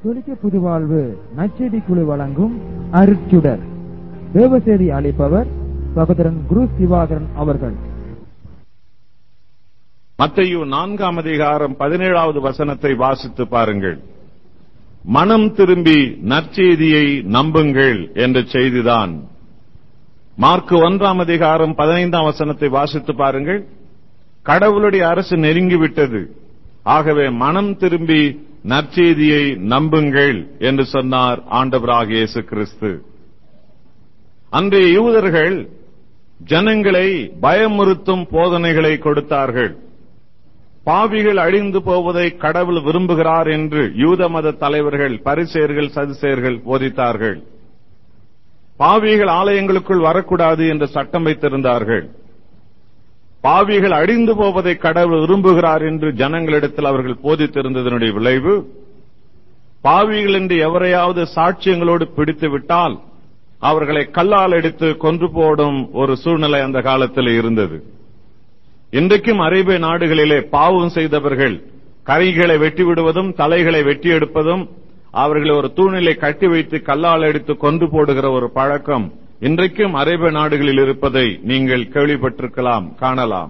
கத்தோலிக்க புதுவாழ்வு நச்செடி குழு வழங்கும் அருட்சுடர் தேவசேதி அளிப்பவர் சகோதரன் குரு சிவாகரன் அவர்கள் மத்தையு நான்காம் அதிகாரம் பதினேழாவது வசனத்தை வாசித்து பாருங்கள் மனம் திரும்பி நற்செய்தியை நம்புங்கள் என்ற செய்திதான் மார்க்கு ஒன்றாம் அதிகாரம் பதினைந்தாம் வசனத்தை வாசித்து பாருங்கள் கடவுளுடைய அரசு நெருங்கிவிட்டது ஆகவே மனம் திரும்பி நற்செய்தியை நம்புங்கள் என்று சொன்னார் ஆண்டவராக இயேசு கிறிஸ்து அன்றைய யூதர்கள் ஜனங்களை பயமுறுத்தும் போதனைகளை கொடுத்தார்கள் பாவிகள் அழிந்து போவதை கடவுள் விரும்புகிறார் என்று யூத மத தலைவர்கள் பரிசேர்கள் சதுசேர்கள் போதித்தார்கள் பாவிகள் ஆலயங்களுக்குள் வரக்கூடாது என்று சட்டம் வைத்திருந்தார்கள் பாவிகள் அழிந்து போவதை கடவுள் விரும்புகிறார் என்று ஜனங்களிடத்தில் அவர்கள் போதித்திருந்ததனுடைய விளைவு பாவிகள் என்று எவரையாவது சாட்சியங்களோடு பிடித்து விட்டால் அவர்களை கல்லால் எடுத்து கொன்று போடும் ஒரு சூழ்நிலை அந்த காலத்தில் இருந்தது இன்றைக்கும் அரேபிய நாடுகளிலே பாவம் செய்தவர்கள் கரைகளை வெட்டி விடுவதும் தலைகளை வெட்டி எடுப்பதும் அவர்களை ஒரு தூணிலை கட்டி வைத்து கல்லால் எடுத்து கொன்று போடுகிற ஒரு பழக்கம் இன்றைக்கும் அரேபிய நாடுகளில் இருப்பதை நீங்கள் கேள்விப்பட்டிருக்கலாம் காணலாம்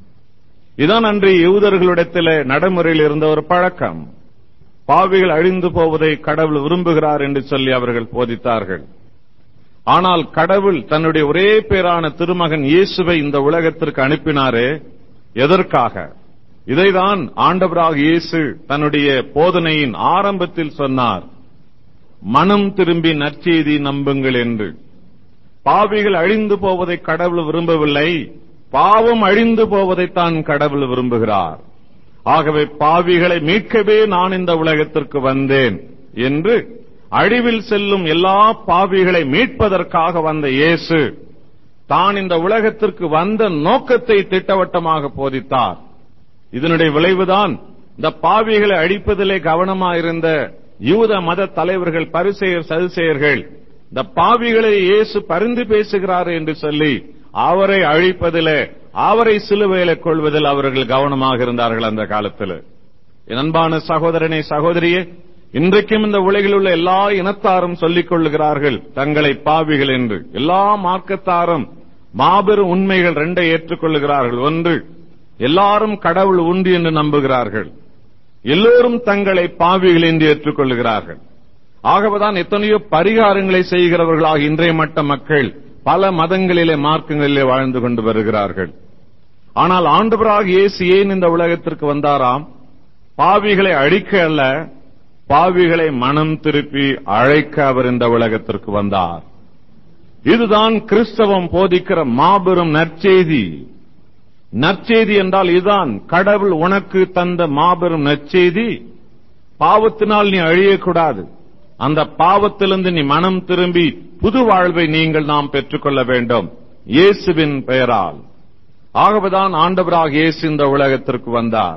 இதான் அன்றைய யூதர்களிடத்தில் நடைமுறையில் இருந்த ஒரு பழக்கம் பாவிகள் அழிந்து போவதை கடவுள் விரும்புகிறார் என்று சொல்லி அவர்கள் போதித்தார்கள் ஆனால் கடவுள் தன்னுடைய ஒரே பேரான திருமகன் இயேசுவை இந்த உலகத்திற்கு அனுப்பினாரே எதற்காக இதைதான் ஆண்டவராக இயேசு தன்னுடைய போதனையின் ஆரம்பத்தில் சொன்னார் மனம் திரும்பி நற்செய்தி நம்புங்கள் என்று பாவிகள் அழிந்து போவதை கடவுள் விரும்பவில்லை பாவம் அழிந்து போவதைத்தான் கடவுள் விரும்புகிறார் ஆகவே பாவிகளை மீட்கவே நான் இந்த உலகத்திற்கு வந்தேன் என்று அழிவில் செல்லும் எல்லா பாவிகளை மீட்பதற்காக வந்த இயேசு தான் இந்த உலகத்திற்கு வந்த நோக்கத்தை திட்டவட்டமாக போதித்தார் இதனுடைய விளைவுதான் இந்த பாவிகளை அழிப்பதிலே கவனமாயிருந்த யூத மத தலைவர்கள் பரிசெயர் சதுசெயர்கள் இந்த பாவிகளை இயேசு பரிந்து பேசுகிறார் என்று சொல்லி அவரை அழிப்பதிலே அவரை சிலுவையில கொள்வதில் அவர்கள் கவனமாக இருந்தார்கள் அந்த காலத்தில் என் அன்பான சகோதரனே சகோதரியே இன்றைக்கும் இந்த உலகில் உள்ள எல்லா இனத்தாரும் சொல்லிக் கொள்ளுகிறார்கள் தங்களை பாவிகள் என்று எல்லா மார்க்கத்தாரும் மாபெரும் உண்மைகள் ரெண்டை ஏற்றுக்கொள்ளுகிறார்கள் ஒன்று எல்லாரும் கடவுள் உண்டு என்று நம்புகிறார்கள் எல்லோரும் தங்களை பாவிகள் என்று ஏற்றுக்கொள்ளுகிறார்கள் ஆகவேதான் எத்தனையோ பரிகாரங்களை செய்கிறவர்களாக இன்றைய மட்ட மக்கள் பல மதங்களிலே மார்க்கங்களிலே வாழ்ந்து கொண்டு வருகிறார்கள் ஆனால் ஆண்டவராக இயேசு ஏன் இந்த உலகத்திற்கு வந்தாராம் பாவிகளை அழிக்க அல்ல பாவிகளை மனம் திருப்பி அழைக்க அவர் இந்த உலகத்திற்கு வந்தார் இதுதான் கிறிஸ்தவம் போதிக்கிற மாபெரும் நற்செய்தி நற்செய்தி என்றால் இதுதான் கடவுள் உனக்கு தந்த மாபெரும் நற்செய்தி பாவத்தினால் நீ அழியக்கூடாது அந்த பாவத்திலிருந்து நீ மனம் திரும்பி புது வாழ்வை நீங்கள் நாம் பெற்றுக்கொள்ள வேண்டும் இயேசுவின் பெயரால் ஆகவேதான் ஆண்டவராக இயேசு இந்த உலகத்திற்கு வந்தார்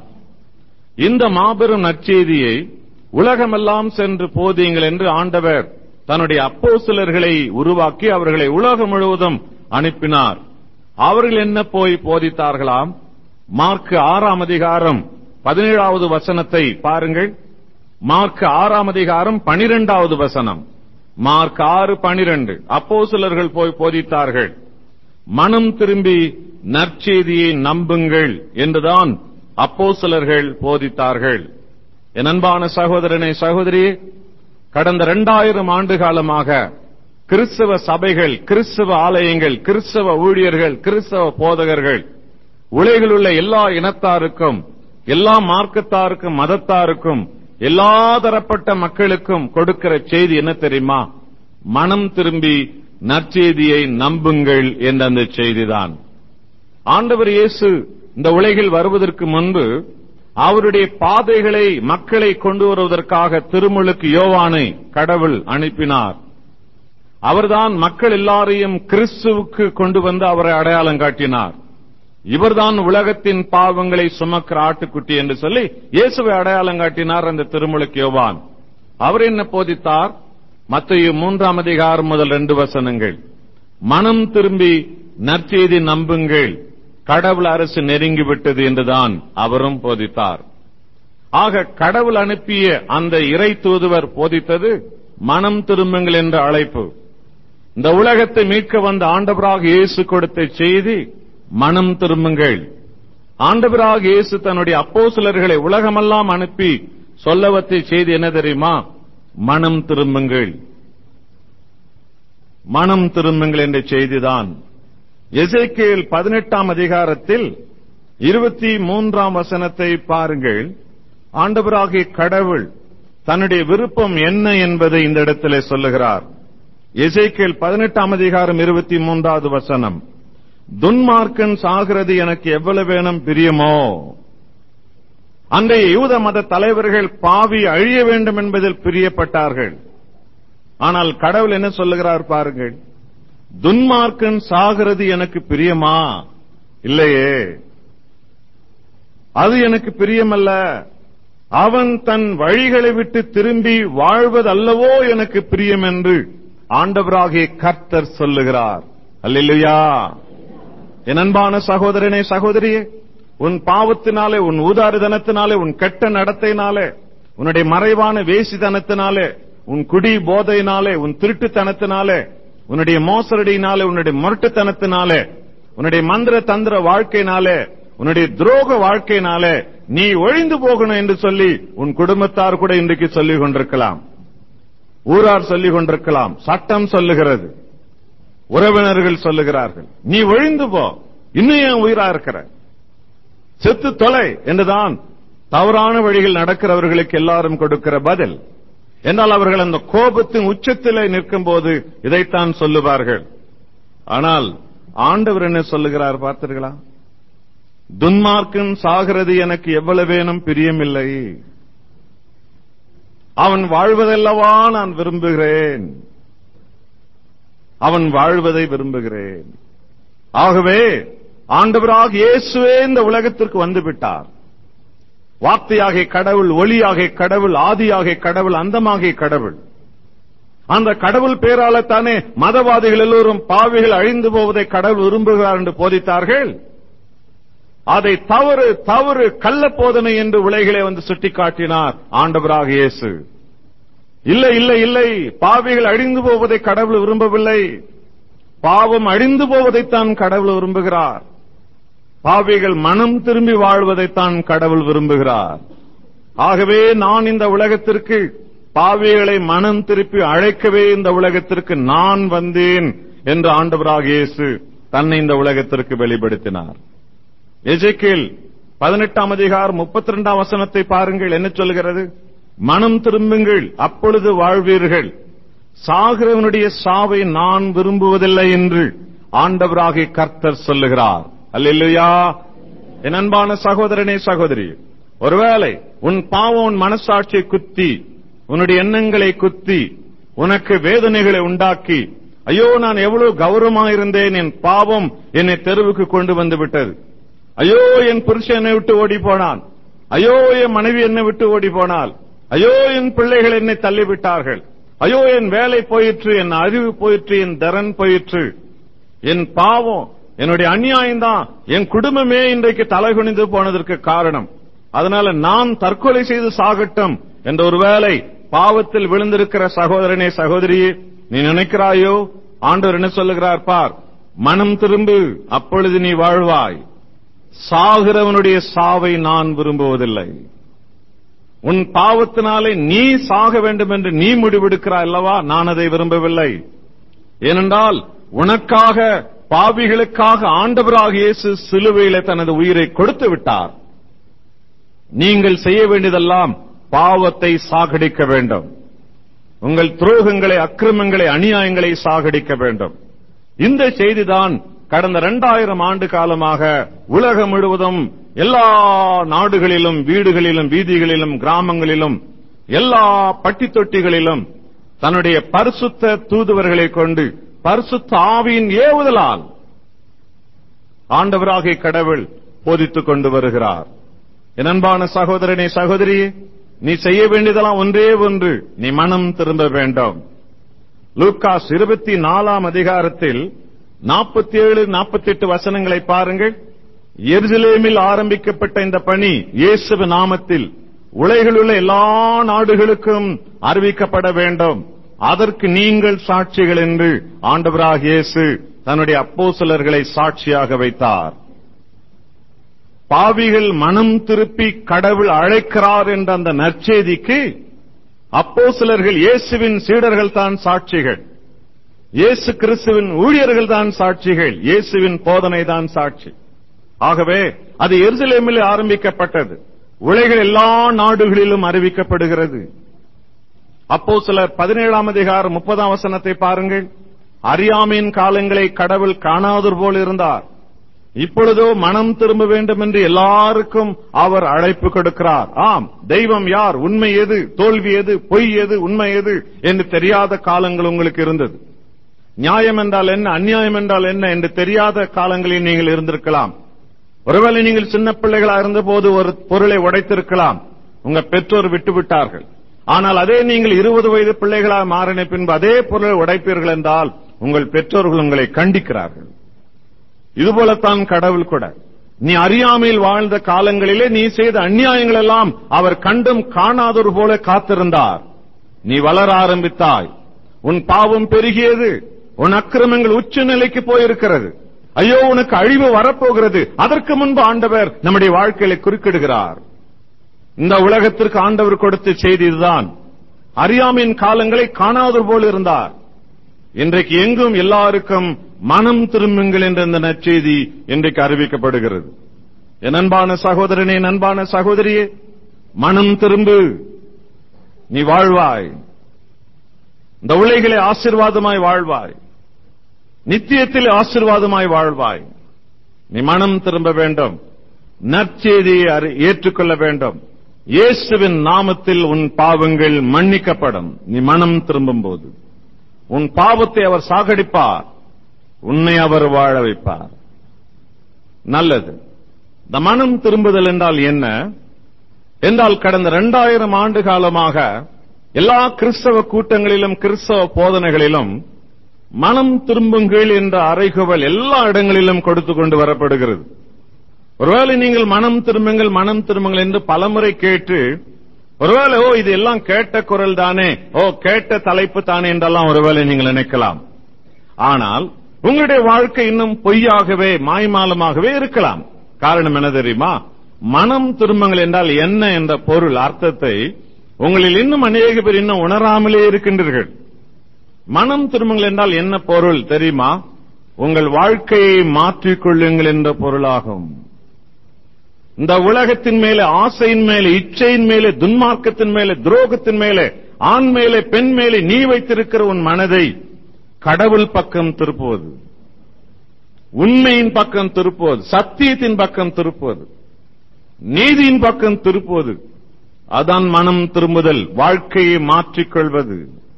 இந்த மாபெரும் நற்செய்தியை உலகமெல்லாம் சென்று போதியுங்கள் என்று ஆண்டவர் தன்னுடைய அப்போ சிலர்களை உருவாக்கி அவர்களை உலகம் முழுவதும் அனுப்பினார் அவர்கள் என்ன போய் போதித்தார்களாம் மார்க் ஆறாம் அதிகாரம் பதினேழாவது வசனத்தை பாருங்கள் மார்க் ஆறாம் அதிகாரம் பனிரெண்டாவது வசனம் மார்க் ஆறு பனிரெண்டு அப்போ சிலர்கள் போய் போதித்தார்கள் மனம் திரும்பி நற்செய்தியை நம்புங்கள் என்றுதான் அப்போ சிலர்கள் போதித்தார்கள் என் அன்பான சகோதரனை சகோதரி கடந்த இரண்டாயிரம் ஆண்டு காலமாக கிறிஸ்தவ சபைகள் கிறிஸ்தவ ஆலயங்கள் கிறிஸ்தவ ஊழியர்கள் கிறிஸ்தவ போதகர்கள் உலகில் உள்ள எல்லா இனத்தாருக்கும் எல்லா மார்க்கத்தாருக்கும் மதத்தாருக்கும் எல்லா தரப்பட்ட மக்களுக்கும் கொடுக்கிற செய்தி என்ன தெரியுமா மனம் திரும்பி நற்செய்தியை நம்புங்கள் என்ற அந்த செய்திதான் ஆண்டவர் இயேசு இந்த உலகில் வருவதற்கு முன்பு அவருடைய பாதைகளை மக்களை கொண்டு வருவதற்காக திருமுழுக்கு யோவானை கடவுள் அனுப்பினார் அவர்தான் மக்கள் எல்லாரையும் கிறிஸ்துவுக்கு கொண்டு வந்து அவரை அடையாளம் காட்டினார் இவர்தான் உலகத்தின் பாவங்களை சுமக்கிற ஆட்டுக்குட்டி என்று சொல்லி இயேசுவை அடையாளம் காட்டினார் அந்த திருமுழுக்கு யோவான் அவர் என்ன போதித்தார் மத்திய மூன்றாம் அதிகாரம் முதல் ரெண்டு வசனங்கள் மனம் திரும்பி நற்செய்தி நம்புங்கள் கடவுள் அரசு நெருங்கிவிட்டது என்றுதான் அவரும் போதித்தார் ஆக கடவுள் அனுப்பிய அந்த இறை தூதுவர் போதித்தது மனம் திரும்புங்கள் என்ற அழைப்பு இந்த உலகத்தை மீட்க வந்த ஆண்டவராக இயேசு கொடுத்த செய்தி மனம் திரும்புங்கள் ஆண்டவராக இயேசு தன்னுடைய அப்போஸ்தலர்களை உலகமெல்லாம் அனுப்பி சொல்லவத்தை செய்தி என்ன தெரியுமா மனம் திரும்புங்கள் மனம் திரும்புங்கள் என்ற செய்திதான் எசேக்கியேல் பதினெட்டாம் அதிகாரத்தில் இருபத்தி மூன்றாம் வசனத்தை பாருங்கள் ஆண்டவராகிய கடவுள் தன்னுடைய விருப்பம் என்ன என்பதை இந்த இடத்திலே சொல்லுகிறார் எசேக்கியேல் பதினெட்டாம் அதிகாரம் இருபத்தி மூன்றாவது வசனம் துன்மார்க்கன் சாகிறது எனக்கு எவ்வளவு வேணும் பிரியமோ அன்றைய யூத மத தலைவர்கள் பாவி அழிய வேண்டும் என்பதில் பிரியப்பட்டார்கள் ஆனால் கடவுள் என்ன சொல்லுகிறார் பாருங்கள் துன்மார்க்கன் சாகிறது எனக்கு பிரியமா இல்லையே அது எனக்கு பிரியமல்ல அவன் தன் வழிகளை விட்டு திரும்பி வாழ்வதல்லவோ எனக்கு பிரியம் என்று ஆண்டவராகிய கர்த்தர் சொல்லுகிறார் அல்லையா என் அன்பான சகோதரனே சகோதரியே உன் பாவத்தினாலே உன் ஊதாரிதனத்தினாலே உன் கெட்ட நடத்தையினாலே உன்னுடைய மறைவான வேசிதனத்தினாலே உன் குடி போதையினாலே உன் திருட்டுத்தனத்தினாலே உன்னுடைய மோசடியினாலே உன்னுடைய முரட்டுத்தனத்தினாலே உன்னுடைய மந்திர தந்திர வாழ்க்கையினாலே உன்னுடைய துரோக வாழ்க்கையினாலே நீ ஒழிந்து போகணும் என்று சொல்லி உன் குடும்பத்தார் கூட இன்றைக்கு சொல்லிக் கொண்டிருக்கலாம் ஊரார் சொல்லிக் கொண்டிருக்கலாம் சட்டம் சொல்லுகிறது உறவினர்கள் சொல்லுகிறார்கள் நீ ஒழிந்து போ இன்னும் ஏன் உயிரா இருக்கிற செத்து தொலை என்றுதான் தவறான வழியில் நடக்கிறவர்களுக்கு எல்லாரும் கொடுக்கிற பதில் என்றால் அவர்கள் அந்த கோபத்தின் உச்சத்திலே நிற்கும் போது இதைத்தான் சொல்லுவார்கள் ஆனால் ஆண்டவர் என்ன சொல்லுகிறார் பார்த்தீர்களா துன்மார்க்கன் சாகிறது எனக்கு எவ்வளவு வேணும் பிரியமில்லை அவன் வாழ்வதல்லவா நான் விரும்புகிறேன் அவன் வாழ்வதை விரும்புகிறேன் ஆகவே ஆண்டவராக இயேசுவே இந்த உலகத்திற்கு வந்து விட்டார் வார்த்தையாகிய கடவுள் ஒளியாகிய கடவுள் ஆதியாகிய கடவுள் அந்தமாகிய கடவுள் அந்த கடவுள் பேராலத்தானே மதவாதிகள் எல்லோரும் பாவிகள் அழிந்து போவதை கடவுள் விரும்புகிறார் என்று போதித்தார்கள் அதை தவறு தவறு கள்ள போதனை என்று உலகிலே வந்து சுட்டிக்காட்டினார் ஆண்டவராக இயேசு இல்லை இல்லை இல்லை பாவிகள் அழிந்து போவதை கடவுள் விரும்பவில்லை பாவம் அழிந்து போவதைத்தான் கடவுள் விரும்புகிறார் பாவிகள் மனம் திரும்பி வாழ்வதைத்தான் கடவுள் விரும்புகிறார் ஆகவே நான் இந்த உலகத்திற்கு பாவிகளை மனம் திருப்பி அழைக்கவே இந்த உலகத்திற்கு நான் வந்தேன் என்று ஆண்டவராக இயேசு தன்னை இந்த உலகத்திற்கு வெளிப்படுத்தினார் எஜேக்கியேல் பதினெட்டாம் அதிகாரம் முப்பத்தி ரெண்டாம் வசனத்தை பாருங்கள் என்ன சொல்கிறது மனம் திரும்புங்கள் அப்பொழுது வாழ்வீர்கள் சாகிறவனுடைய சாவை நான் விரும்புவதில்லை என்று ஆண்டவராகிய கர்த்தர் சொல்லுகிறார் அல்லையா என் அன்பான சகோதரனே சகோதரி ஒருவேளை உன் பாவம் உன் மனசாட்சியை குத்தி உன்னுடைய எண்ணங்களை குத்தி உனக்கு வேதனைகளை உண்டாக்கி ஐயோ நான் எவ்வளவு கௌரவமா இருந்தேன் என் பாவம் என்னை தெருவுக்கு கொண்டு வந்து விட்டது ஐயோ என் புருஷன் என்னை விட்டு ஓடி போனான் ஐயோ என் மனைவி என்னை விட்டு ஓடி போனாள் ஐயோ என் பிள்ளைகள் என்னை தள்ளிவிட்டார்கள் ஐயோ என் வேலை போயிற்று என் அறிவு போயிற்று என் தரன் போயிற்று என் பாவம் என்னுடைய அநியாயம்தான் என் குடும்பமே இன்றைக்கு தலைகுனிந்து போனதற்கு காரணம் அதனால நான் தற்கொலை செய்து சாகட்டும் என்ற ஒருவேளை பாவத்தில் விழுந்திருக்கிற சகோதரனே சகோதரியே நீ நினைக்கிறாயோ ஆண்டவர் என்ன சொல்லுகிறார் பார் மனம் திரும்பு அப்பொழுது நீ வாழ்வாய் சாகிறவனுடைய சாவை நான் விரும்புவதில்லை உன் பாவத்தினாலே நீ சாக வேண்டும் என்று நீ முடிவெடுக்கிறாய் அல்லவா நான் அதை விரும்பவில்லை ஏனென்றால் உனக்காக பாவிகளுக்காக ஆண்டவராக இயேசு சிலுவையில தனது உயிரை கொடுத்து விட்டார் நீங்கள் செய்ய வேண்டியதெல்லாம் பாவத்தை சாகடிக்க வேண்டும் உங்கள் துரோகங்களை அக்கிரமங்களை அநியாயங்களை சாகடிக்க வேண்டும் இந்த செய்திதான் கடந்த இரண்டாயிரம் ஆண்டு காலமாக உலகம் முழுவதும் எல்லா நாடுகளிலும் வீடுகளிலும் வீதிகளிலும் கிராமங்களிலும் எல்லா பட்டி தொட்டிகளிலும் தன்னுடைய பரிசுத்த தூதுவர்களை கொண்டு பரிசுத்த ஆவியின் ஏவுதலால் ஆண்டவராகிய கடவுள் போதித்துக் கொண்டு வருகிறார் என் அன்பான சகோதரனே சகோதரியே நீ செய்ய வேண்டியதெல்லாம் ஒன்றே ஒன்று நீ மனம் திரும்ப வேண்டும் லூக்காஸ் இருபத்தி நாலாம் அதிகாரத்தில் நாற்பத்தி ஏழு நாற்பத்தி எட்டு வசனங்களை பாருங்கள் எருசலேமில் ஆரம்பிக்கப்பட்ட இந்த பணி இயேசுவ நாமத்தில் உலகில் உள்ள எல்லா நாடுகளுக்கும் அறிவிக்கப்பட வேண்டும் அதற்கு நீங்கள் சாட்சிகள் என்று ஆண்டவராக இயேசு தன்னுடைய அப்போஸ்தலர்களை சாட்சியாக வைத்தார் பாவிகள் மனம் திருப்பி கடவுள் அழைக்கிறார் என்ற அந்த நற்செய்திக்கு அப்போஸ்தலர்கள் இயேசுவின் சீடர்கள் தான் சாட்சிகள் இயேசு கிறிஸ்துவின் ஊழியர்கள் தான் சாட்சிகள் இயேசுவின் போதனை தான் சாட்சி ஆகவே அது எருசலேமில் ஆரம்பிக்கப்பட்டது உலகில் எல்லா நாடுகளிலும் அறிவிக்கப்படுகிறது அப்போ சிலர் பதினேழாம் அதிகாரம் முப்பதாம் வசனத்தை பாருங்கள் அறியாமையின் காலங்களை கடவுள் காணாதோர் போல் இருந்தார் இப்பொழுதோ மனம் திரும்ப வேண்டும் என்று எல்லாருக்கும் அவர் அழைப்பு கொடுக்கிறார் ஆம் தெய்வம் யார் உண்மை எது தோல்வி எது பொய் எது உண்மை எது என்று தெரியாத காலங்கள் உங்களுக்கு இருந்தது நியாயம் என்றால் என்ன அநியாயம் என்றால் என்ன என்று தெரியாத காலங்களில் நீங்கள் இருந்திருக்கலாம் ஒருவேளை நீங்கள் சின்ன பிள்ளைகளா இருந்தபோது ஒரு பொருளை உடைத்திருக்கலாம் உங்க பெற்றோர் விட்டுவிட்டார்கள் ஆனால் அதே நீங்கள் இருபது வயது பிள்ளைகளாக மாறின பின்பு அதே பொருளை உடைப்பீர்கள் என்றால் உங்கள் பெற்றோர்கள் உங்களை கண்டிக்கிறார்கள் இதுபோலத்தான் கடவுள் கூட நீ அறியாமையில் வாழ்ந்த காலங்களிலே நீ செய்த அநியாயங்கள் எல்லாம் அவர் கண்டும் காணாதொரு போல காத்திருந்தார் நீ வளர ஆரம்பித்தாய் உன் பாவம் பெருகியது உன் அக்கிரமங்கள் உச்ச நிலைக்கு போயிருக்கிறது ஐயோ உனக்கு அழிவு வரப்போகிறது அதற்கு முன்பு ஆண்டவர் நம்முடைய வாழ்க்கையில குறுக்கிடுகிறார் இந்த உலகத்திற்கு ஆண்டவர் கொடுத்த செய்தி இதுதான் அறியாமையின் காலங்களை காணாதவர் போல் இருந்தார் இன்றைக்கு எங்கும் எல்லாருக்கும் மனம் திரும்புங்கள் என்ற இந்த நற்செய்தி இன்றைக்கு அறிவிக்கப்படுகிறது என் அன்பான சகோதரனே என் அன்பான சகோதரியே மனம் திரும்பு நீ வாழ்வாய் இந்த உலகிலே ஆசீர்வாதமாய் வாழ்வாய் நித்தியத்தில் ஆசீர்வாதமாய் வாழ்வாய் நீ மனம் திரும்ப வேண்டும் நற்செய்தியை அறி- ஏற்றுக்கொள்ள வேண்டும் இயேசுவின் நாமத்தில் உன் பாவங்கள் மன்னிக்கப்படும் நீ மனம் திரும்பும் போது உன் பாவத்தை அவர் சாகடிப்பார் உன்னை அவர் வாழ வைப்பார் நல்லது இந்த மனம் திரும்புதல் என்றால் என்ன என்றால் கடந்த இரண்டாயிரம் ஆண்டு காலமாக எல்லா கிறிஸ்தவ கூட்டங்களிலும் கிறிஸ்தவ போதனைகளிலும் மனம் திரும்புங்கள் என்ற அறைகுவல் எல்லா இடங்களிலும் கொடுத்து கொண்டு வரப்படுகிறது ஒருவேளை நீங்கள் மனம் திரும்புங்கள் மனம் திரும்புங்கள் என்று பலமுறை கேட்டு ஒருவேளை ஓ இது எல்லாம் கேட்ட குரல் தானே ஓ கேட்ட தலைப்பு தானே என்றெல்லாம் ஒருவேளை நீங்கள் நினைக்கலாம் ஆனால் உங்களுடைய வாழ்க்கை இன்னும் பொய்யாகவே மாய்மாலமாகவே இருக்கலாம் காரணம் என்ன தெரியுமா மனம் திரும்புங்கள் என்றால் என்ன என்ற பொருள் அர்த்தத்தை உங்களில் இன்னும் அநேக பேர் இன்னும் உணராமலே இருக்கின்றீர்கள் மனம் திரும்புங்கள் என்றால் என்ன பொருள் தெரியுமா உங்கள் வாழ்க்கையை மாற்றிக்கொள்ளுங்கள் என்ற பொருளாகும் இந்த உலகத்தின் மேலே ஆசையின் மேலே இச்சையின் மேலே துன்மார்க்கத்தின் மேலே துரோகத்தின் மேலே ஆண் மேலே பெண் மேலே நீ வைத்திருக்கிற உன் மனதை கடவுள் பக்கம் திருப்புவது உண்மையின் பக்கம் திருப்புவது சத்தியத்தின் பக்கம் திருப்புவது நீதியின் பக்கம் திருப்புவது அதான் மனம் திரும்புதல் வாழ்க்கையை மாற்றிக்கொள்வது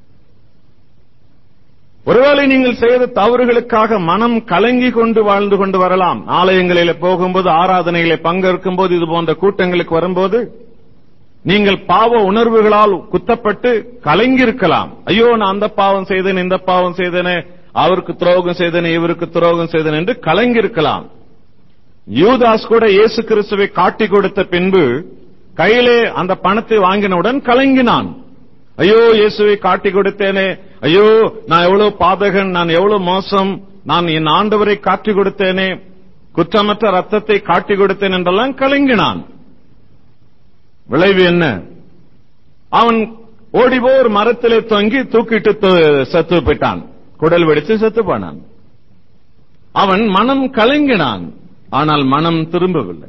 ஒருவேளை நீங்கள் செய்த தவறுகளுக்காக மனம் கலங்கி கொண்டு வாழ்ந்து கொண்டு வரலாம் ஆலயங்களிலே போகும்போது ஆராதனைகளை பங்கேற்கும் போது இது போன்ற கூட்டங்களுக்கு வரும்போது நீங்கள் பாவ உணர்வுகளால் குத்தப்பட்டு கலங்கியிருக்கலாம் ஐயோ நான் அந்த பாவம் செய்தேன் இந்த பாவம் செய்தேனே அவருக்கு துரோகம் செய்தேனே இவருக்கு துரோகம் செய்தேன் என்று கலங்கியிருக்கலாம் யூதாஸ் கூட இயேசு கிறிஸ்துவை காட்டி கொடுத்த பின்பு கையிலே அந்த பணத்தை வாங்கினவுடன் கலங்கினான் ஐயோ இயேசுவை காட்டி கொடுத்தேனே ஐயோ நான் எவ்வளவு பாதகன் நான் எவ்வளவு மோசம் நான் என் ஆண்டவரை காட்டி கொடுத்தேனே குற்றமற்ற ரத்தத்தை காட்டி கொடுத்தேன் என்றெல்லாம் கலங்கினான் விளைவு என்ன அவன் ஓடிபோ ஒரு மரத்திலே தொங்கி தூக்கிட்டு து- செத்து போயிட்டான் குடல் வெடித்து செத்து போனான் அவன் மனம் கலங்கினான் ஆனால் மனம் திரும்பவில்லை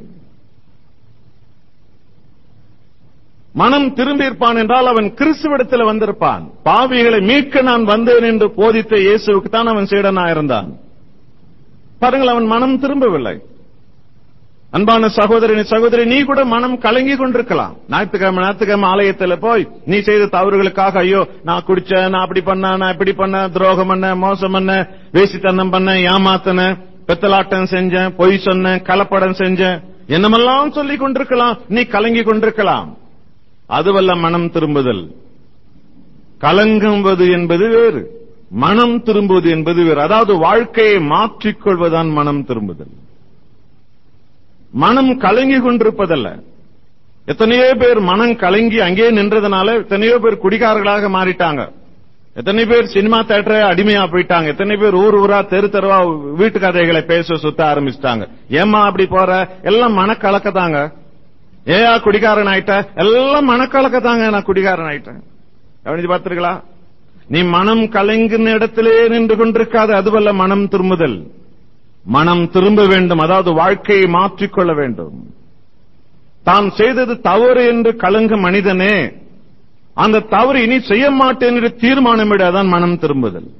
மனம் திரும்பியிருப்பான் என்றால் அவன் கிறிஸ்துவிடத்தில் வந்திருப்பான் பாவிகளை மீட்க நான் வந்தேன் என்று போதித்த இயேசுவுக்கு தான் அவன் சீடனாயிருந்தான் பாருங்கள் அவன் மனம் திரும்பவில்லை அன்பான சகோதரனி சகோதரி நீ கூட மனம் கலங்கி கொண்டிருக்கலாம் ஞாயிற்றுக்கிழமை ஞாயிற்றுக்கிழமை ஆலயத்துல போய் நீ செய்த தவறுகளுக்காக ஐயோ நான் குடிச்சேன் நான் அப்படி பண்ண நான் இப்படி பண்ண துரோகம் பண்ண மோசம் பண்ண வேசித்தனம் பண்ண ஏமாத்தன பெத்தலாட்டம் செஞ்சேன் பொய் சொன்னேன் கலப்படம் செஞ்சேன் என்னமெல்லாம் சொல்லிக் கொண்டிருக்கலாம் நீ கலங்கி கொண்டிருக்கலாம் அதுவல்ல மனம் திரும்புதல் கலங்குவது என்பது வேறு மனம் திரும்புவது என்பது வேறு அதாவது வாழ்க்கையை மாற்றிக்கொள்வதுதான் மனம் திரும்புதல் மனம் கலங்கி கொண்டிருப்பதல்ல எத்தனையோ பேர் மனம் கலங்கி அங்கேயே நின்றதுனால எத்தனையோ பேர் குடிகாரர்களாக மாறிட்டாங்க எத்தனை பேர் சினிமா தேட்டரே அடிமையா போயிட்டாங்க எத்தனை பேர் ஊர் ஊரா தெரு தெருவா வீட்டு கதைகளை பேச சுத்த ஆரம்பிச்சிட்டாங்க ஏமா அப்படி போற எல்லாம் மனக்கலக்கத்தாங்க ஏயா குடிகாரன் ஆயிட்ட எல்லாம் மனக்கலக்கத்தாங்க நான் குடிகாரன் ஆயிட்டேன் கவனிச்சு பார்த்திருங்களா நீ மனம் கலங்கின இடத்திலே நின்று கொண்டிருக்காது அதுவல்ல மனம் திரும்புதல் மனம் திரும்ப வேண்டும் அதாவது வாழ்க்கையை மாற்றிக்கொள்ள வேண்டும் தான் செய்தது தவறு என்று கலங்கும் மனிதனே அந்த தவறு இனி செய்ய மாட்டேன் என்று தீர்மானமிட அதான் மனம் திரும்புதல்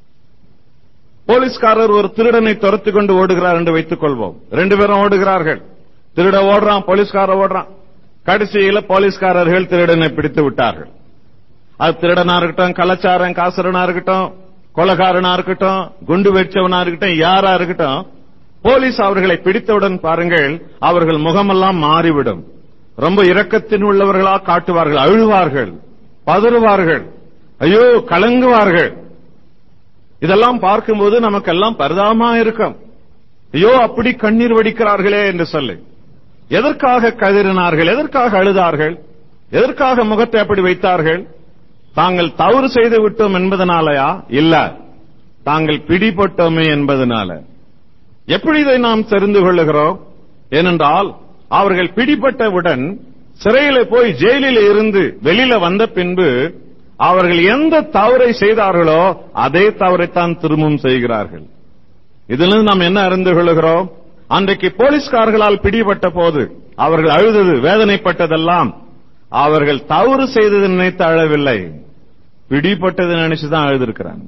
போலீஸ்காரர் ஒரு திருடனை துரத்து கொண்டு ஓடுகிறார் என்று வைத்துக் கொள்வோம் ரெண்டு பேரும் ஓடுகிறார்கள் திருட ஓடுறான் போலீஸ்காரர் ஓடுறான் கடைசியில போலீஸ்காரர்கள் திருடனை பிடித்து விட்டார்கள் அது திருடனா இருக்கட்டும் கலாச்சாரம் காசரனா இருக்கட்டும் கொலகாரனா இருக்கட்டும் குண்டு வெடிச்சவனா இருக்கட்டும் யாரா இருக்கட்டும் போலீஸ் அவர்களை பிடித்தவுடன் பாருங்கள் அவர்கள் முகமெல்லாம் மாறிவிடும் ரொம்ப இரக்கத்தின் உள்ளவர்களா காட்டுவார்கள் அழுவார்கள் பதறுவார்கள் ஐயோ கலங்குவார்கள் இதெல்லாம் பார்க்கும்போது நமக்கெல்லாம் பரிதாபமா இருக்கும் ஐயோ அப்படி கண்ணீர் வடிக்கிறார்களே என்று சொல்லி எதற்காக கதறினார்கள் எதற்காக அழுதார்கள் எதற்காக முகத்தை அப்படி வைத்தார்கள் தாங்கள் தவறு செய்து விட்டோம் என்பதனாலயா இல்ல தாங்கள் பிடிபட்டோமே என்பதனால எப்படி இதை நாம் தெரிந்து கொள்ளுகிறோம் ஏனென்றால் அவர்கள் பிடிபட்டவுடன் சிறையில போய் ஜெயிலில் இருந்து வெளியில வந்த பின்பு அவர்கள் எந்த தவறை செய்தார்களோ அதே தவறைத்தான் திரும்பவும் செய்கிறார்கள் இதிலிருந்து நாம் என்ன அறிந்து கொள்ளுகிறோம் அன்றைக்கு போலீஸ்காரர்களால் பிடிபட்ட போது அவர்கள் அழுதது வேதனைப்பட்டதெல்லாம் அவர்கள் தவறு செய்தது நினைத்து அழவில்லை பிடிப்பட்டது நினைச்சுதான் அழுதிருக்கிறாங்க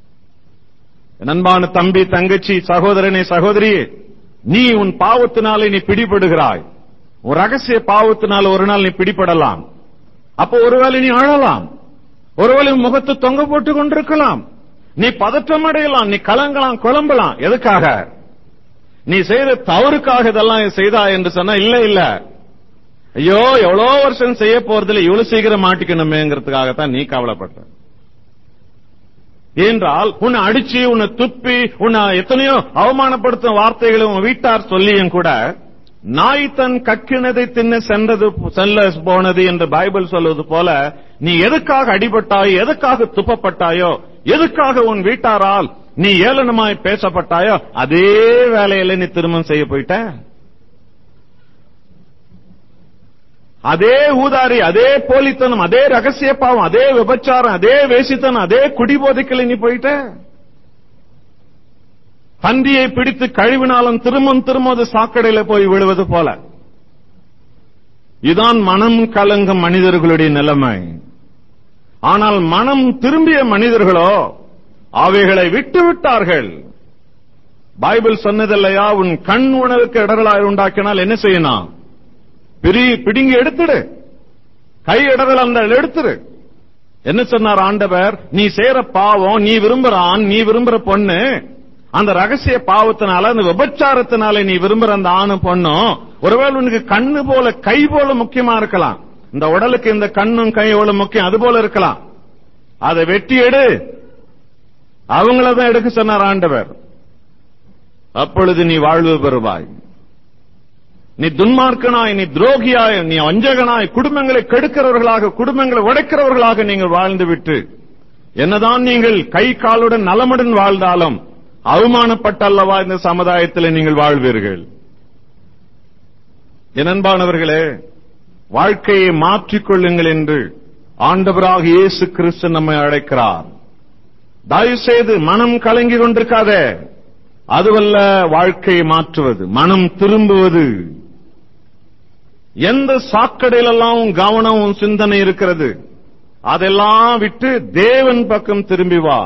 நண்பான தம்பி தங்கச்சி சகோதரனே சகோதரியே நீ உன் பாவத்தினாலே நீ பிடிபடுகிறாய் உன் ரகசிய பாவத்தினால் ஒரு நாள் நீ பிடிபடலாம் அப்போ ஒருவேளை நீ அழலாம் ஒருவேளை உன் முகத்தை தொங்க போட்டுக் கொண்டிருக்கலாம் நீ பதற்றம் அடையலாம் நீ கலங்கலாம் குழம்பலாம் எதுக்காக நீ செய்த தவறுக்காக இதெல்லாம் செய்தா என்று சொன்னா இல்ல இல்ல ஐயோ எவ்வளோ வருஷம் செய்ய போறதுல இவ்வளவு சீக்கிரம் மாட்டிக்கணுமேங்கிறதுக்காகத்தான் நீ கவலைப்பட்ட என்றால் உன்னை அடிச்சு உன்னை துப்பி உன்னை எத்தனையோ அவமானப்படுத்தும் வார்த்தைகளை உன் வீட்டார் சொல்லியும் கூட நாய் தன் கக்கினதை தின்ன சென்றது செல்ல போனது என்று பைபிள் சொல்வது போல நீ எதுக்காக அடிபட்டாயோ எதுக்காக துப்பப்பட்டாயோ எதுக்காக உன் வீட்டாரால் நீ ஏளனமாய் பேசப்பட்டாயோ அதே வேலையில நீ திருமணம் செய்ய போயிட்ட அதே ஊதாரி அதே போலித்தனம் அதே ரகசிய பாவம் அதே விபச்சாரம் அதே வேசித்தனம் அதே குடிபோதைக்கல நீ போயிட்ட பன்றியை பிடித்து கழுவினாலும் திரும்பவும் திரும்ப அது சாக்கடையில போய் விழுவது போல இதான் மனம் கலங்கும் மனிதர்களுடைய நிலைமை ஆனால் மனம் திரும்பிய மனிதர்களோ அவைகளை விட்டு விட்டார்கள் பைபிள் சொன்னதில்லையா உன் கண் உணவுக்கு இடர்களாய் உண்டாக்கினால் என்ன செய்யணும் பிரி பிடிங்கி எடுத்துடு கை இடர்கள் அந்த எடுத்துரு என்ன சொன்னார் ஆண்டவர் நீ செய்யற பாவம் நீ விரும்புற ஆண் நீ விரும்புற பொண்ணு அந்த ரகசிய பாவத்தினால அந்த விபச்சாரத்தினால நீ விரும்புற அந்த ஆணும் பொண்ணும் ஒருவேளை உனக்கு கண்ணு போல கை போல முக்கியமா இருக்கலாம் இந்த உடலுக்கு இந்த கண்ணும் கை எவ்வளவு முக்கியம் அது போல இருக்கலாம் அதை வெட்டி எடு அவங்களதான் எடுக்க சொன்னார் ஆண்டவர் அப்பொழுது நீ வாழ்வு பெறுவாய் நீ துன்மார்க்கனாய் நீ துரோகியாய் நீ வஞ்சகனாய் குடும்பங்களை கெடுக்கிறவர்களாக குடும்பங்களை உடைக்கிறவர்களாக நீங்கள் வாழ்ந்து விட்டு என்னதான் நீங்கள் கை காலுடன் நலமுடன் வாழ்ந்தாலும் அவமானப்பட்டல்லவா இந்த சமுதாயத்தில் நீங்கள் வாழ்வீர்கள் என் அன்பானவர்களே வாழ்க்கையை மாற்றிக்கொள்ளுங்கள் என்று ஆண்டவராக இயேசு கிறிஸ்து நம்மை அழைக்கிறார் தயவு செய்து மனம் கலங்கி கொண்டிருக்காதே அதுவல்ல வாழ்க்கையை மாற்றுவது மனம் திரும்புவது எந்த சாக்கடையிலெல்லாம் உன் கவனம் உன் சிந்தனை இருக்கிறது அதெல்லாம் விட்டு தேவன் பக்கம் திரும்பி வா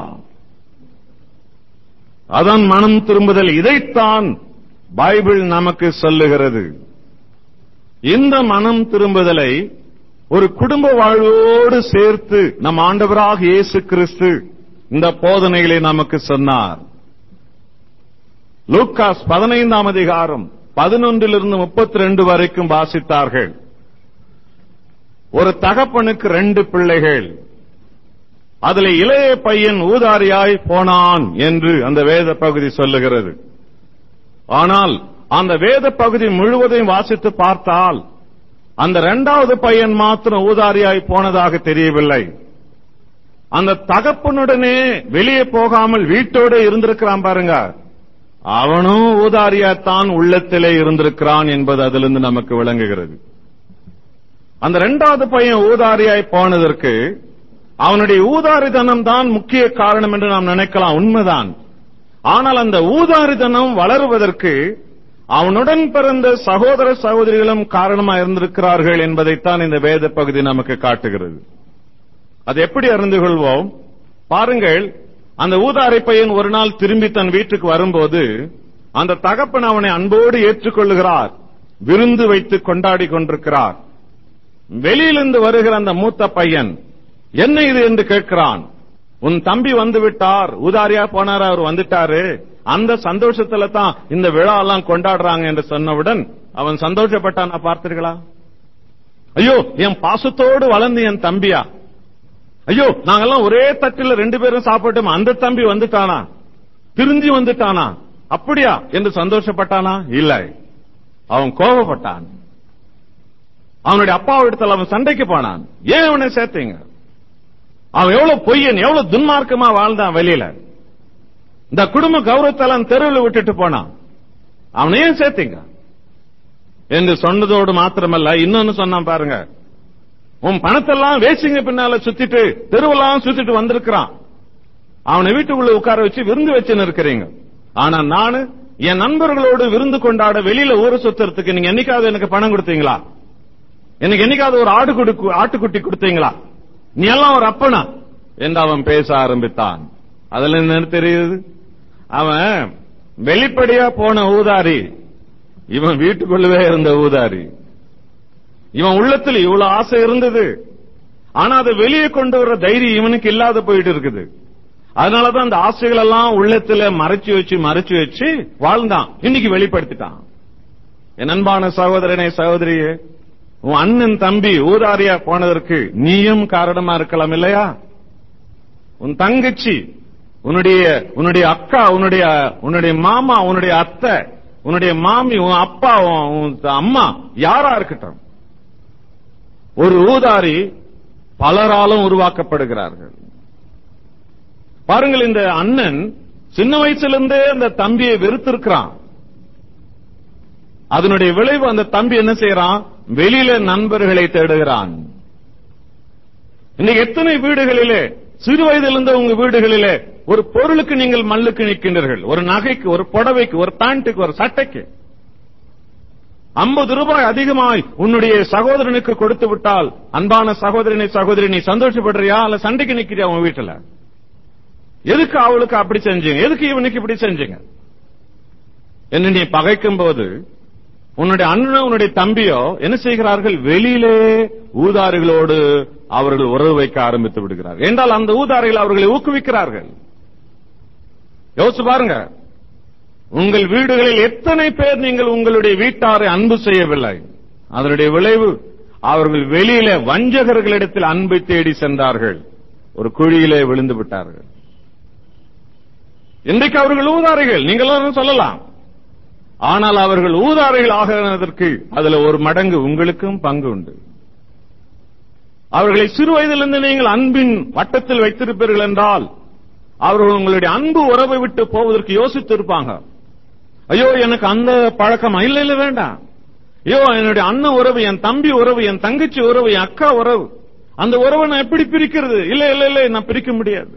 அதான் மனம் திரும்புதல் இதைத்தான் பைபிள் நமக்கு சொல்லுகிறது இந்த மனம் திரும்புதலை ஒரு குடும்ப வாழ்வோடு சேர்த்து நம் ஆண்டவராக இயேசு கிறிஸ்து இந்த போதனைகளை நமக்கு சொன்னார் லூக்காஸ் பதினைந்தாம் அதிகாரம் பதினொன்றிலிருந்து முப்பத்தி ரெண்டு வரைக்கும் வாசித்தார்கள் ஒரு தகப்பனுக்கு ரெண்டு பிள்ளைகள் அதுல இளைய பையன் ஊதாரியாய் போனான் என்று அந்த வேத பகுதி சொல்லுகிறது ஆனால் அந்த வேத பகுதி முழுவதையும் வாசித்து பார்த்தால் அந்த இரண்டாவது பையன் மாத்திரம் ஊதாரியாய் போனதாக தெரியவில்லை அந்த தகப்பனுடனே வெளியே போகாமல் வீட்டோட இருந்திருக்கிறான் பாருங்க அவனும் ஊதாரியாத்தான் உள்ளத்திலே இருந்திருக்கிறான் என்பது அதிலிருந்து நமக்கு விளங்குகிறது அந்த இரண்டாவது பையன் ஊதாரியாய் போனதற்கு அவனுடைய ஊதாரிதனம் தான் முக்கிய காரணம் என்று நாம் நினைக்கலாம் உண்மைதான் ஆனால் அந்த ஊதாரிதனம் வளருவதற்கு அவனுடன் பிறந்த சகோதர சகோதரிகளும் காரணமா இருந்திருக்கிறார்கள் என்பதைத்தான் இந்த வேத பகுதி நமக்கு காட்டுகிறது அது எப்படி அறிந்து கொள்வோம் பாருங்கள் அந்த ஊதாரி பையன் ஒரு நாள் திரும்பி தன் வீட்டுக்கு வரும்போது அந்த தகப்பன் அவனை அன்போடு ஏற்றுக்கொள்ளுகிறார் விருந்து வைத்து கொண்டாடி கொண்டிருக்கிறார் வெளியிலிருந்து வருகிற அந்த மூத்த பையன் என்ன இது என்று கேட்கிறான் உன் தம்பி வந்து விட்டார் ஊதாரியா போனார் அவர் வந்துட்டாரு அந்த சந்தோஷத்துல தான் இந்த விழா எல்லாம் கொண்டாடுறாங்க என்று சொன்னவுடன் அவன் சந்தோஷப்பட்டானா பார்த்தீர்களா ஐயோ என் பாசத்தோடு வளர்ந்து என் தம்பியா ஐயோ நாங்கெல்லாம் ஒரே தட்டில் ரெண்டு பேரும் சாப்பிட்டோம் அந்த தம்பி வந்துட்டானா திருந்தி வந்துட்டானா அப்படியா என்று சந்தோஷப்பட்டானா இல்லை அவன் கோபப்பட்டான் அவனுடைய அப்பாவிடத்தில் அவன் சண்டைக்கு போனான் ஏன் அவனை சேர்த்தீங்க அவன் எவ்வளவு பொய்யன் எவ்வளவு துன்மார்க்கமா வாழ்ந்தான் வெளியில இந்த குடும்ப கௌரவத்தெல்லாம் தெருவில் விட்டுட்டு போனான் அவனை ஏன் சேர்த்தீங்க என்று சொன்னதோடு மாத்திரமல்ல இன்னொன்னு சொன்னான் பாருங்க உன் பணத்தெல்லாம் வேசிங்க பின்னால சுத்திட்டு தெருவெல்லாம் சுத்திட்டு வந்திருக்கிறான் அவனை வீட்டுக்குள்ள உட்கார வச்சு விருந்து வச்சுன்னு இருக்கிறீங்க ஆனா நானு என் நண்பர்களோடு விருந்து கொண்டாட வெளியில ஊரு சுத்துறதுக்கு நீங்க என்னைக்காவது எனக்கு பணம் கொடுத்தீங்களா எனக்கு என்னைக்காவது ஒரு ஆடு குடு- ஆட்டுக்குட்டி கொடுத்தீங்களா நீ எல்லாம் ஒரு அப்பனா என்று அவன் பேச ஆரம்பித்தான் அதுல என்ன தெரியுது அவன் வெளிப்படையா போன ஊதாரி இவன் வீட்டுக்குள்ளவே இருந்த ஊதாரி இவன் உள்ளத்துல இவ்வளவு ஆசை இருந்தது ஆனா அதை வெளியே கொண்டு வர தைரியம் இவனுக்கு இல்லாத போயிட்டு இருக்குது அதனாலதான் அந்த ஆசைகள் எல்லாம் உள்ளத்துல மறைச்சு வச்சு மறைச்சு வச்சு வாழ்ந்தான் இன்னைக்கு வெளிப்படுத்திட்டான் என் அன்பான சகோதரனே சகோதரியே உன் அண்ணன் தம்பி ஊதாரியா போனதற்கு நீயும் காரணமா இருக்கலாம் இல்லையா உன் தங்கச்சி உன்னுடைய உன்னுடைய அக்கா உன்னுடைய உன்னுடைய மாமா உன்னுடைய அத்தை உன்னுடைய மாமி உன் அப்பா உன் உன் அம்மா யாரா இருக்கட்டும் ஒரு ஊதாரி பலராலும் உருவாக்கப்படுகிறார்கள் பாருங்கள் இந்த அண்ணன் சின்ன வயசுல அந்த தம்பியை வெறுத்திருக்கிறான் அதனுடைய விளைவு அந்த தம்பி என்ன செய்யறான் வெளியில நண்பர்களை தேடுகிறான் இன்னைக்கு எத்தனை வீடுகளிலே சிறு வயதிலிருந்து உங்க வீடுகளிலே ஒரு பொருளுக்கு நீங்கள் மல்லுக்கு நிற்கின்றீர்கள் ஒரு நகைக்கு ஒரு புடவைக்கு ஒரு பேண்ட்டுக்கு ஒரு சட்டைக்கு ஐம்பது ரூபாய் அதிகமாய் உன்னுடைய சகோதரனுக்கு கொடுத்து விட்டால் அன்பான சகோதரனை சகோதரி நீ சந்தோஷப்படுறியா அல்ல சண்டைக்கு நிக்கிறியா உன் வீட்டுல எதுக்கு அவளுக்கு அப்படி செஞ்சீங்க எதுக்கு இவனுக்கு இப்படி செஞ்சீங்க என்று நீ பகைக்கும் போது உன்னுடைய அண்ணனோ உன்னுடைய தம்பியோ என்ன செய்கிறார்கள் வெளியிலே ஊதாரிகளோடு அவர்கள் உறவு வைக்க ஆரம்பித்து விடுகிறார்கள் என்றால் அந்த ஊதாரிகள் அவர்களை ஊக்குவிக்கிறார்கள் யோசிச்சு பாருங்க உங்கள் வீடுகளில் எத்தனை பேர் நீங்கள் உங்களுடைய வீட்டாரை அன்பு செய்யவில்லை அதனுடைய விளைவு அவர்கள் வெளியில வஞ்சகர்களிடத்தில் அன்பை தேடி சென்றார்கள் ஒரு குழியிலே விழுந்து விட்டார்கள் இன்றைக்கு அவர்கள் ஊதாரிகள் நீங்கள் எல்லாரும் சொல்லலாம் ஆனால் அவர்கள் ஊதாரிகள் ஆகிறதற்கு அதுல ஒரு மடங்கு உங்களுக்கும் பங்கு உண்டு அவர்களை சிறு வயதிலிருந்து நீங்கள் அன்பின் வட்டத்தில் வைத்திருப்பீர்கள் என்றால் அவர்கள் உங்களுடைய அன்பு உறவை விட்டு போவதற்கு யோசித்து இருப்பாங்க ஐயோ எனக்கு அந்த பழக்கமா இல்ல இல்ல வேண்டாம் ஐயோ என்னுடைய அண்ணன் உறவு என் தம்பி உறவு என் தங்கச்சி உறவு என் அக்கா உறவு அந்த உறவை நான் எப்படி பிரிக்கிறது இல்ல இல்ல இல்ல நான் பிரிக்க முடியாது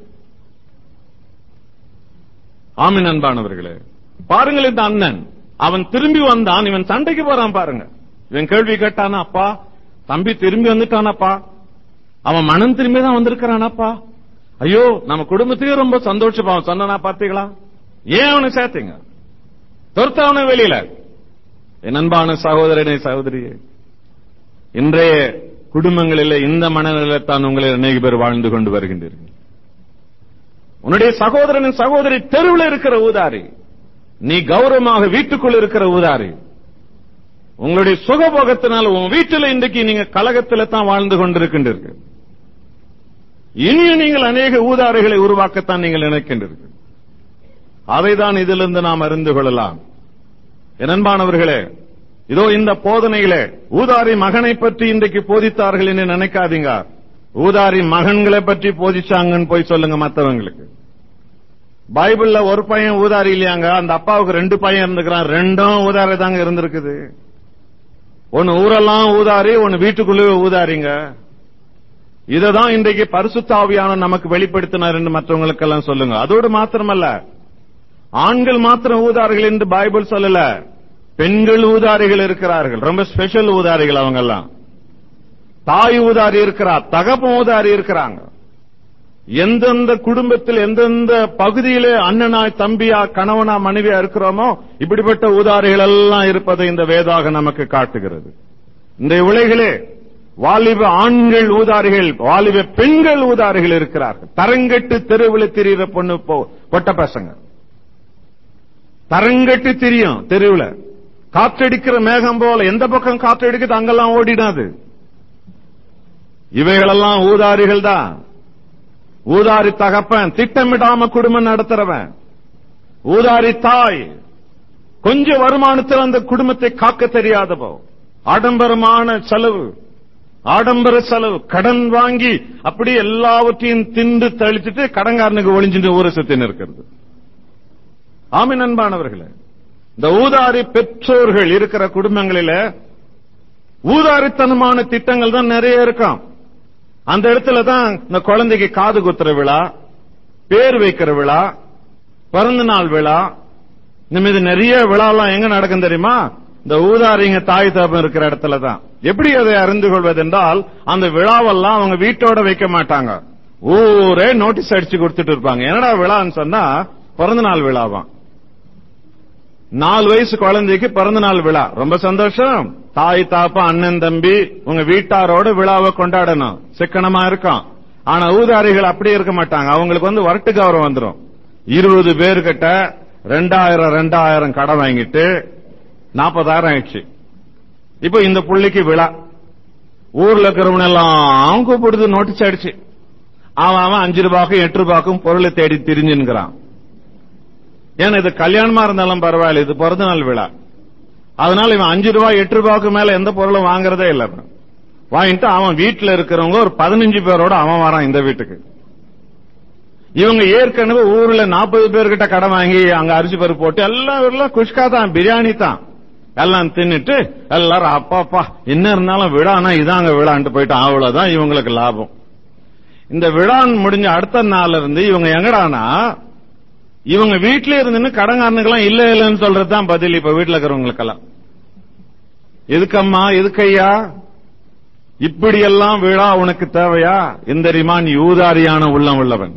ஆமின் அன்பானவர்களே பாருங்கள் இந்த அண்ணன் அவன் திரும்பி வந்தான் இவன் சண்டைக்கு போறான் பாருங்க இவன் கேள்வி கேட்டானா அப்பா தம்பி திரும்பி வந்துட்டானப்பா அவன் மனம் திரும்பி தான் வந்திருக்கிறானப்பா ஐயோ நம்ம குடும்பத்தையும் ரொம்ப சந்தோஷப்பா அவன் சொன்னா பாத்தீங்களா ஏன் அவனை சேர்த்தீங்க துரத்த அவனை வெளியில என் அன்பான சகோதரனே சகோதரியே இன்றைய குடும்பங்களில் இந்த மனநிலையில் தான் உங்களில் அநேக பேர் வாழ்ந்து கொண்டு வருகின்றீர்கள் உன்னுடைய சகோதரனின் சகோதரி தெருவில் இருக்கிற ஊதாரி நீ கௌரவமாக வீட்டுக்குள் இருக்கிற ஊதாரி உங்களுடைய சுகபோகத்தினால் உன் வீட்டில் இன்றைக்கு நீங்க கலகத்தில் தான் வாழ்ந்து கொண்டிருக்கின்றீர்கள் இனியும் நீங்கள் அநேக ஊதாரிகளை உருவாக்கத்தான் நீங்கள் நினைக்கின்றீர்கள் அதைதான் இதிலிருந்து நாம் அறிந்து கொள்ளலாம் என் அன்பானவர்களே இதோ இந்த போதனையிலே ஊதாரி மகனை பற்றி இன்றைக்கு போதித்தார்கள் என்று நினைக்காதீங்க ஊதாரி மகன்களை பற்றி போதிச்சாங்கன்னு போய் சொல்லுங்க மத்தவங்களுக்கு பைபிள்ல ஒரு பையன் ஊதாரி இல்லையாங்க அந்த அப்பாவுக்கு ரெண்டு பையன் இருந்துக்கிறான் ரெண்டும் ஊதாரி தாங்க இருந்திருக்குது ஒன்னு ஊரெல்லாம் ஊதாரி ஒன்னு வீட்டுக்குள்ளே ஊதாரிங்க இததான் இன்றைக்கு பரிசுத்தாவியான நமக்கு வெளிப்படுத்தினார் என்று மற்றவங்களுக்கெல்லாம் சொல்லுங்க அதோடு மாத்திரமல்ல ஆண்கள் மாத்திரம் ஊதாரிகள் என்று பைபிள் சொல்லல பெண்கள் ஊதாரிகள் இருக்கிறார்கள் ரொம்ப ஸ்பெஷல் ஊதாரிகள் அவங்க எல்லாம் தாய் ஊதாரி இருக்கிறார் தகப்பன் ஊதாரி இருக்கிறாங்க எந்தெந்த குடும்பத்தில் எந்தெந்த பகுதியிலே அண்ணனாய் தம்பியா கணவனா மனைவியா இருக்கிறோமோ இப்படிப்பட்ட ஊதாரிகள் எல்லாம் இருப்பதை இந்த வேதாக நமக்கு காட்டுகிறது இந்த உலகிலே வாலிப ஆண்கள் ஊதாரிகள் வாலிப பெண்கள் ஊதாரிகள் இருக்கிறார்கள் தரங்கெட்டு தெருவில் திரிகிற பொண்ணு பொ- பொட்ட பசங்க தரங்கெட்டு திரியும் தெருவில் காற்றடிக்கிற மேகம் போல எந்த பக்கம் காற்றடிக்குது அங்கெல்லாம் ஓடிடாது இவைகளெல்லாம் ஊதாரிகள் தான் ஊதாரி தகப்பன் திட்டமிடாம குடும்பம் நடத்துறவன் ஊதாரி தாய் கொஞ்சம் வருமானத்தில் அந்த குடும்பத்தை காக்க தெரியாதவோ ஆடம்பரமான செலவு ஆடம்பர செலவு கடன் வாங்கி அப்படி எல்லாவற்றையும் தின்று தளிச்சிட்டு கடன்காரனுக்கு ஒளிஞ்சிட்டு ஊரை சுத்தி இருக்கிறது ஆமின் அன்பானவர்களே இந்த ஊதாரி பெற்றோர்கள் இருக்கிற குடும்பங்களில ஊதாரித்தனமான திட்டங்கள் தான் நிறைய இருக்கும் அந்த இடத்துல தான் இந்த குழந்தைக்கு காது குத்துற விழா பேர் வைக்கிற விழா பிறந்த நாள் விழா இந்த மீது நிறைய விழாலாம் எங்க நடக்கும் தெரியுமா இந்த ஊதாரிங்க தாய் தகப்பன் இருக்கிற இடத்துல தான் எப்படி அதை அறிந்து கொள்வது என்றால் அந்த விழாவெல்லாம் அவங்க வீட்டோட வைக்க மாட்டாங்க ஊரே நோட்டீஸ் அடிச்சு கொடுத்துட்டு இருப்பாங்க என்னடா விழான்னு சொன்னா பிறந்த நாள் விழாவாம் நாலு வயசு குழந்தைக்கு பிறந்த நாள் விழா ரொம்ப சந்தோஷம் தாய் தாப்பா அண்ணன் தம்பி உங்க வீட்டாரோட விழாவை கொண்டாடணும் சிக்கனமா இருக்கும் ஆனா ஊதாரிகள் அப்படியே இருக்க மாட்டாங்க அவங்களுக்கு வந்து வரட்டு கௌரவம் வந்துரும் இருபது பேர்கிட்ட ரெண்டாயிரம் ரெண்டாயிரம் கடன் வாங்கிட்டு நாற்பதாயிரம் ஆயிடுச்சு இப்போ இந்த புள்ளிக்கு விழா ஊர்ல இருக்கிறவங்க எல்லாம் கூப்பிடுது நோட்டீஸ் அடிச்சு அவன் அவன் அஞ்சு ரூபாய்க்கும் எட்டு ரூபாய்க்கும் பொருளை தேடி திரிஞ்சுங்கிறான் ஏன்னா இது கல்யாணமா இருந்தாலும் பரவாயில்ல இது பிறந்த நாள் விழா அதனால இவன் அஞ்சு ரூபாய் எட்டு ரூபாய்க்கு மேல எந்த பொருளும் வாங்குறதே இல்ல இவன். வாங்கிட்டு அவன் வீட்டுல இருக்கிறவங்க ஒரு பதினஞ்சு பேரோட அவன் வரான் இந்த வீட்டுக்கு இவங்க ஏற்கனவே ஊர்ல நாற்பது பேர்கிட்ட கடன் வாங்கி அங்க அரிசி பருப்பு போட்டு எல்லாம் எல்லாம் குஷ்கா தான் பிரியாணி தான் எல்லாம் தின்னுட்டு எல்லாரும் அப்பா அப்பா என்ன இருந்தாலும் விழானா இதாங்க விழான்ட்டு போயிட்டு அவ்வளவுதான் இவங்களுக்கு லாபம் இந்த விழான் முடிஞ்ச அடுத்த நாள்ல இருந்து இவங்க எங்கடானா இவங்க வீட்ல இருந்துன்னு கடங்காரனுக்கெல்லாம் இல்ல இல்லன்னு சொல்றதுதான் பதில் இப்ப வீட்டுல இருக்கிறவங்களுக்கெல்லாம் எதுக்கம்மா எதுக்கையா இப்படியெல்லாம் விழா உனக்கு தேவையா இந்த ரிமான் யூதாரியான உள்ளம் உள்ளவன்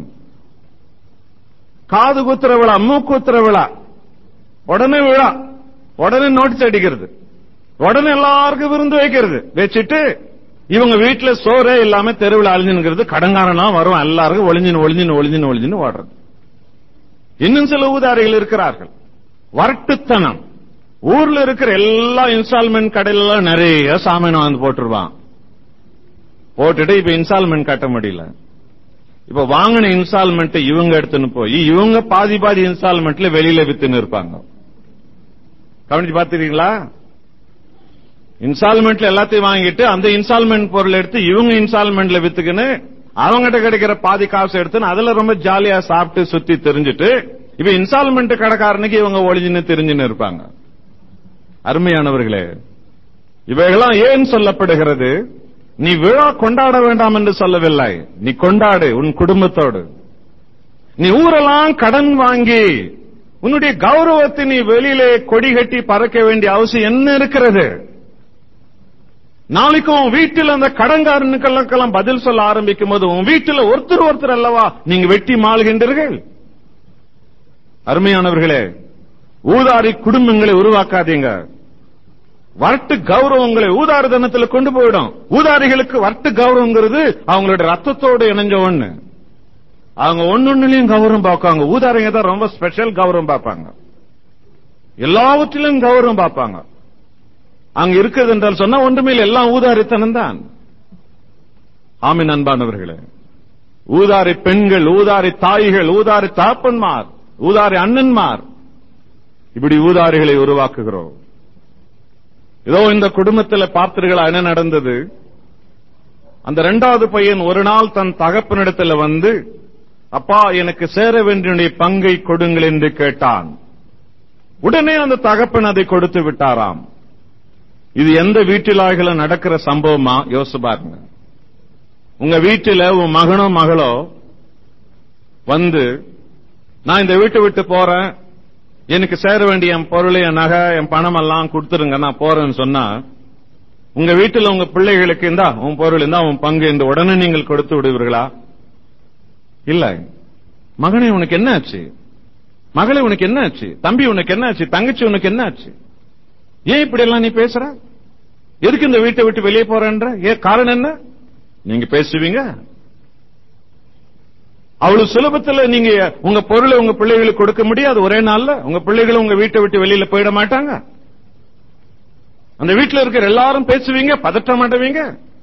காது குத்துற விழா மூக்குத்துற விழா உடனே விழா உடனே நோட்டீஸ் அடிக்கிறது உடனே எல்லாருக்கும் விருந்து வைக்கிறது வச்சுட்டு இவங்க வீட்டுல சோறே இல்லாம தெருவில் அழிஞ்சுங்கிறது கடங்காரனா வரும் எல்லாருக்கும் ஒளிஞ்சின்னு ஒளிஞ்சின்னு ஒளிஞ்சின்னு ஒளிஞ்சின்னு ஓடுறது இன்னும் சில ஊதாரிகள் இருக்கிறார்கள் வரட்டுத்தனம் ஊர்ல இருக்கிற எல்லா இன்ஸ்டால்மெண்ட் கடையில நிறைய சாமான் வந்து போட்டுருவான் போட்டுட்டு இப்ப இன்ஸ்டால்மெண்ட் கட்ட முடியல இப்ப வாங்கின இன்ஸ்டால்மெண்ட் இவங்க எடுத்துன்னு போய் இவங்க பாதி பாதி இன்ஸ்டால்மெண்ட்ல வெளியில வித்துன்னு இருப்பாங்க கவனிச்சு பாத்துறீங்களா இன்ஸ்டால்மெண்ட்ல எல்லாத்தையும் வாங்கிட்டு அந்த இன்ஸ்டால்மெண்ட் பொருள் எடுத்து இவங்க இன்ஸ்டால்மெண்ட்ல வித்துக்குன்னு அவங்ககிட்ட கிடைக்கிற பாதி காசு எடுத்துன்னு அதுல ரொம்ப ஜாலியா சாப்பிட்டு சுத்தி தெரிஞ்சுட்டு இப்ப இன்ஸ்டால்மெண்ட் கடைக்காரனுக்கு இவங்க ஒளிஞ்சுன்னு தெரிஞ்சுன்னு இருப்பாங்க அருமையானவர்களே இவைகளாம் ஏன் சொல்லப்படுகிறது நீ விழா கொண்டாட வேண்டாம் என்று சொல்லவில்லை நீ கொண்டாடு உன் குடும்பத்தோடு நீ ஊரெல்லாம் கடன் வாங்கி உன்னுடைய கௌரவத்தை நீ வெளியிலே கொடி கட்டி பறக்க வேண்டிய அவசியம் என்ன இருக்கிறது நாளைக்கும் உன் வீட்டில் அந்த கடன்காரனுக்கெல்லாம் பதில் சொல்ல ஆரம்பிக்கும் போது உன் வீட்டில் ஒருத்தர் ஒருத்தர் அல்லவா நீங்க வெட்டி மாளுகின்றீர்கள் அருமையானவர்களே ஊதாரி குடும்பங்களை உருவாக்காதீங்க வரட்டு கௌரவங்களை ஊதாரி தனத்துல கொண்டு போயிடும் ஊதாரிகளுக்கு வரட்டு கௌரவங்கிறது அவங்களோட ரத்தத்தோடு இணைஞ்ச ஒண்ணு அவங்க ஒன்னொன்னுலயும் கௌரவம் பார்ப்பாங்க ஊதாரிங்க தான் ரொம்ப ஸ்பெஷல் கௌரவம் பார்ப்பாங்க எல்லாவற்றிலும் கௌரவம் பார்ப்பாங்க அங்க இருக்குது என்றால் சொன்னா ஒன்றுமே இல்லை, எல்லாம் ஊதாரித்தனம் தான் ஆமின் அன்பானவர்களே ஊதாரி பெண்கள் ஊதாரி தாய்கள் ஊதாரி தாப்பன்மார் ஊதாரி அண்ணன்மார் இப்படி ஊதாரிகளை உருவாக்குகிறோம் இதோ இந்த குடும்பத்துல பார்த்தீர்களா என்ன நடந்தது அந்த இரண்டாவது பையன் ஒரு நாள் தன் தகப்பனிடத்துல வந்து அப்பா எனக்கு சேர வேண்டிய பங்கை கொடுங்கள் என்று கேட்டான் உடனே அந்த தகப்பன் அதை கொடுத்து விட்டாராம் இது எந்த வீட்டிலாகல நடக்கிற சம்பவமா யோசிச்சு பாருங்க உங்க வீட்டில உன் மகனோ மகளோ வந்து நான் இந்த வீட்டை விட்டு போறேன் எனக்கு சேர வேண்டிய என் பொருள் என் நகை என் பணம் எல்லாம் கொடுத்துருங்க நான் போறேன்னு சொன்னா உங்க வீட்டில் உங்க பிள்ளைகளுக்கு இந்தா உன் பொருள் இருந்தா உன் பங்கு என்று உடனே நீங்கள் கொடுத்து விடுவீர்களா இல்ல மகனே உனக்கு என்ன ஆச்சு மகளே உனக்கு என்ன ஆச்சு தம்பி உனக்கு என்ன ஆச்சு தங்கச்சி உனக்கு என்ன ஆச்சு ஏன் இப்படி எல்லாம் நீ பேசுற எதுக்கு இந்த வீட்டை விட்டு வெளியே போறன்ற ஏன் காரணம் என்ன நீங்க பேசுவீங்க அவ்வளவு சுலபத்துல நீங்க உங்க பொருளை உங்க பிள்ளைகளுக்கு கொடுக்க முடியாது ஒரே நாள்ல உங்க பிள்ளைகளும் உங்க வீட்டை விட்டு வெளியில போயிட மாட்டாங்க அந்த வீட்டுல இருக்கிற எல்லாரும் பேசுவீங்க பதட்ட மாட்டவீங்க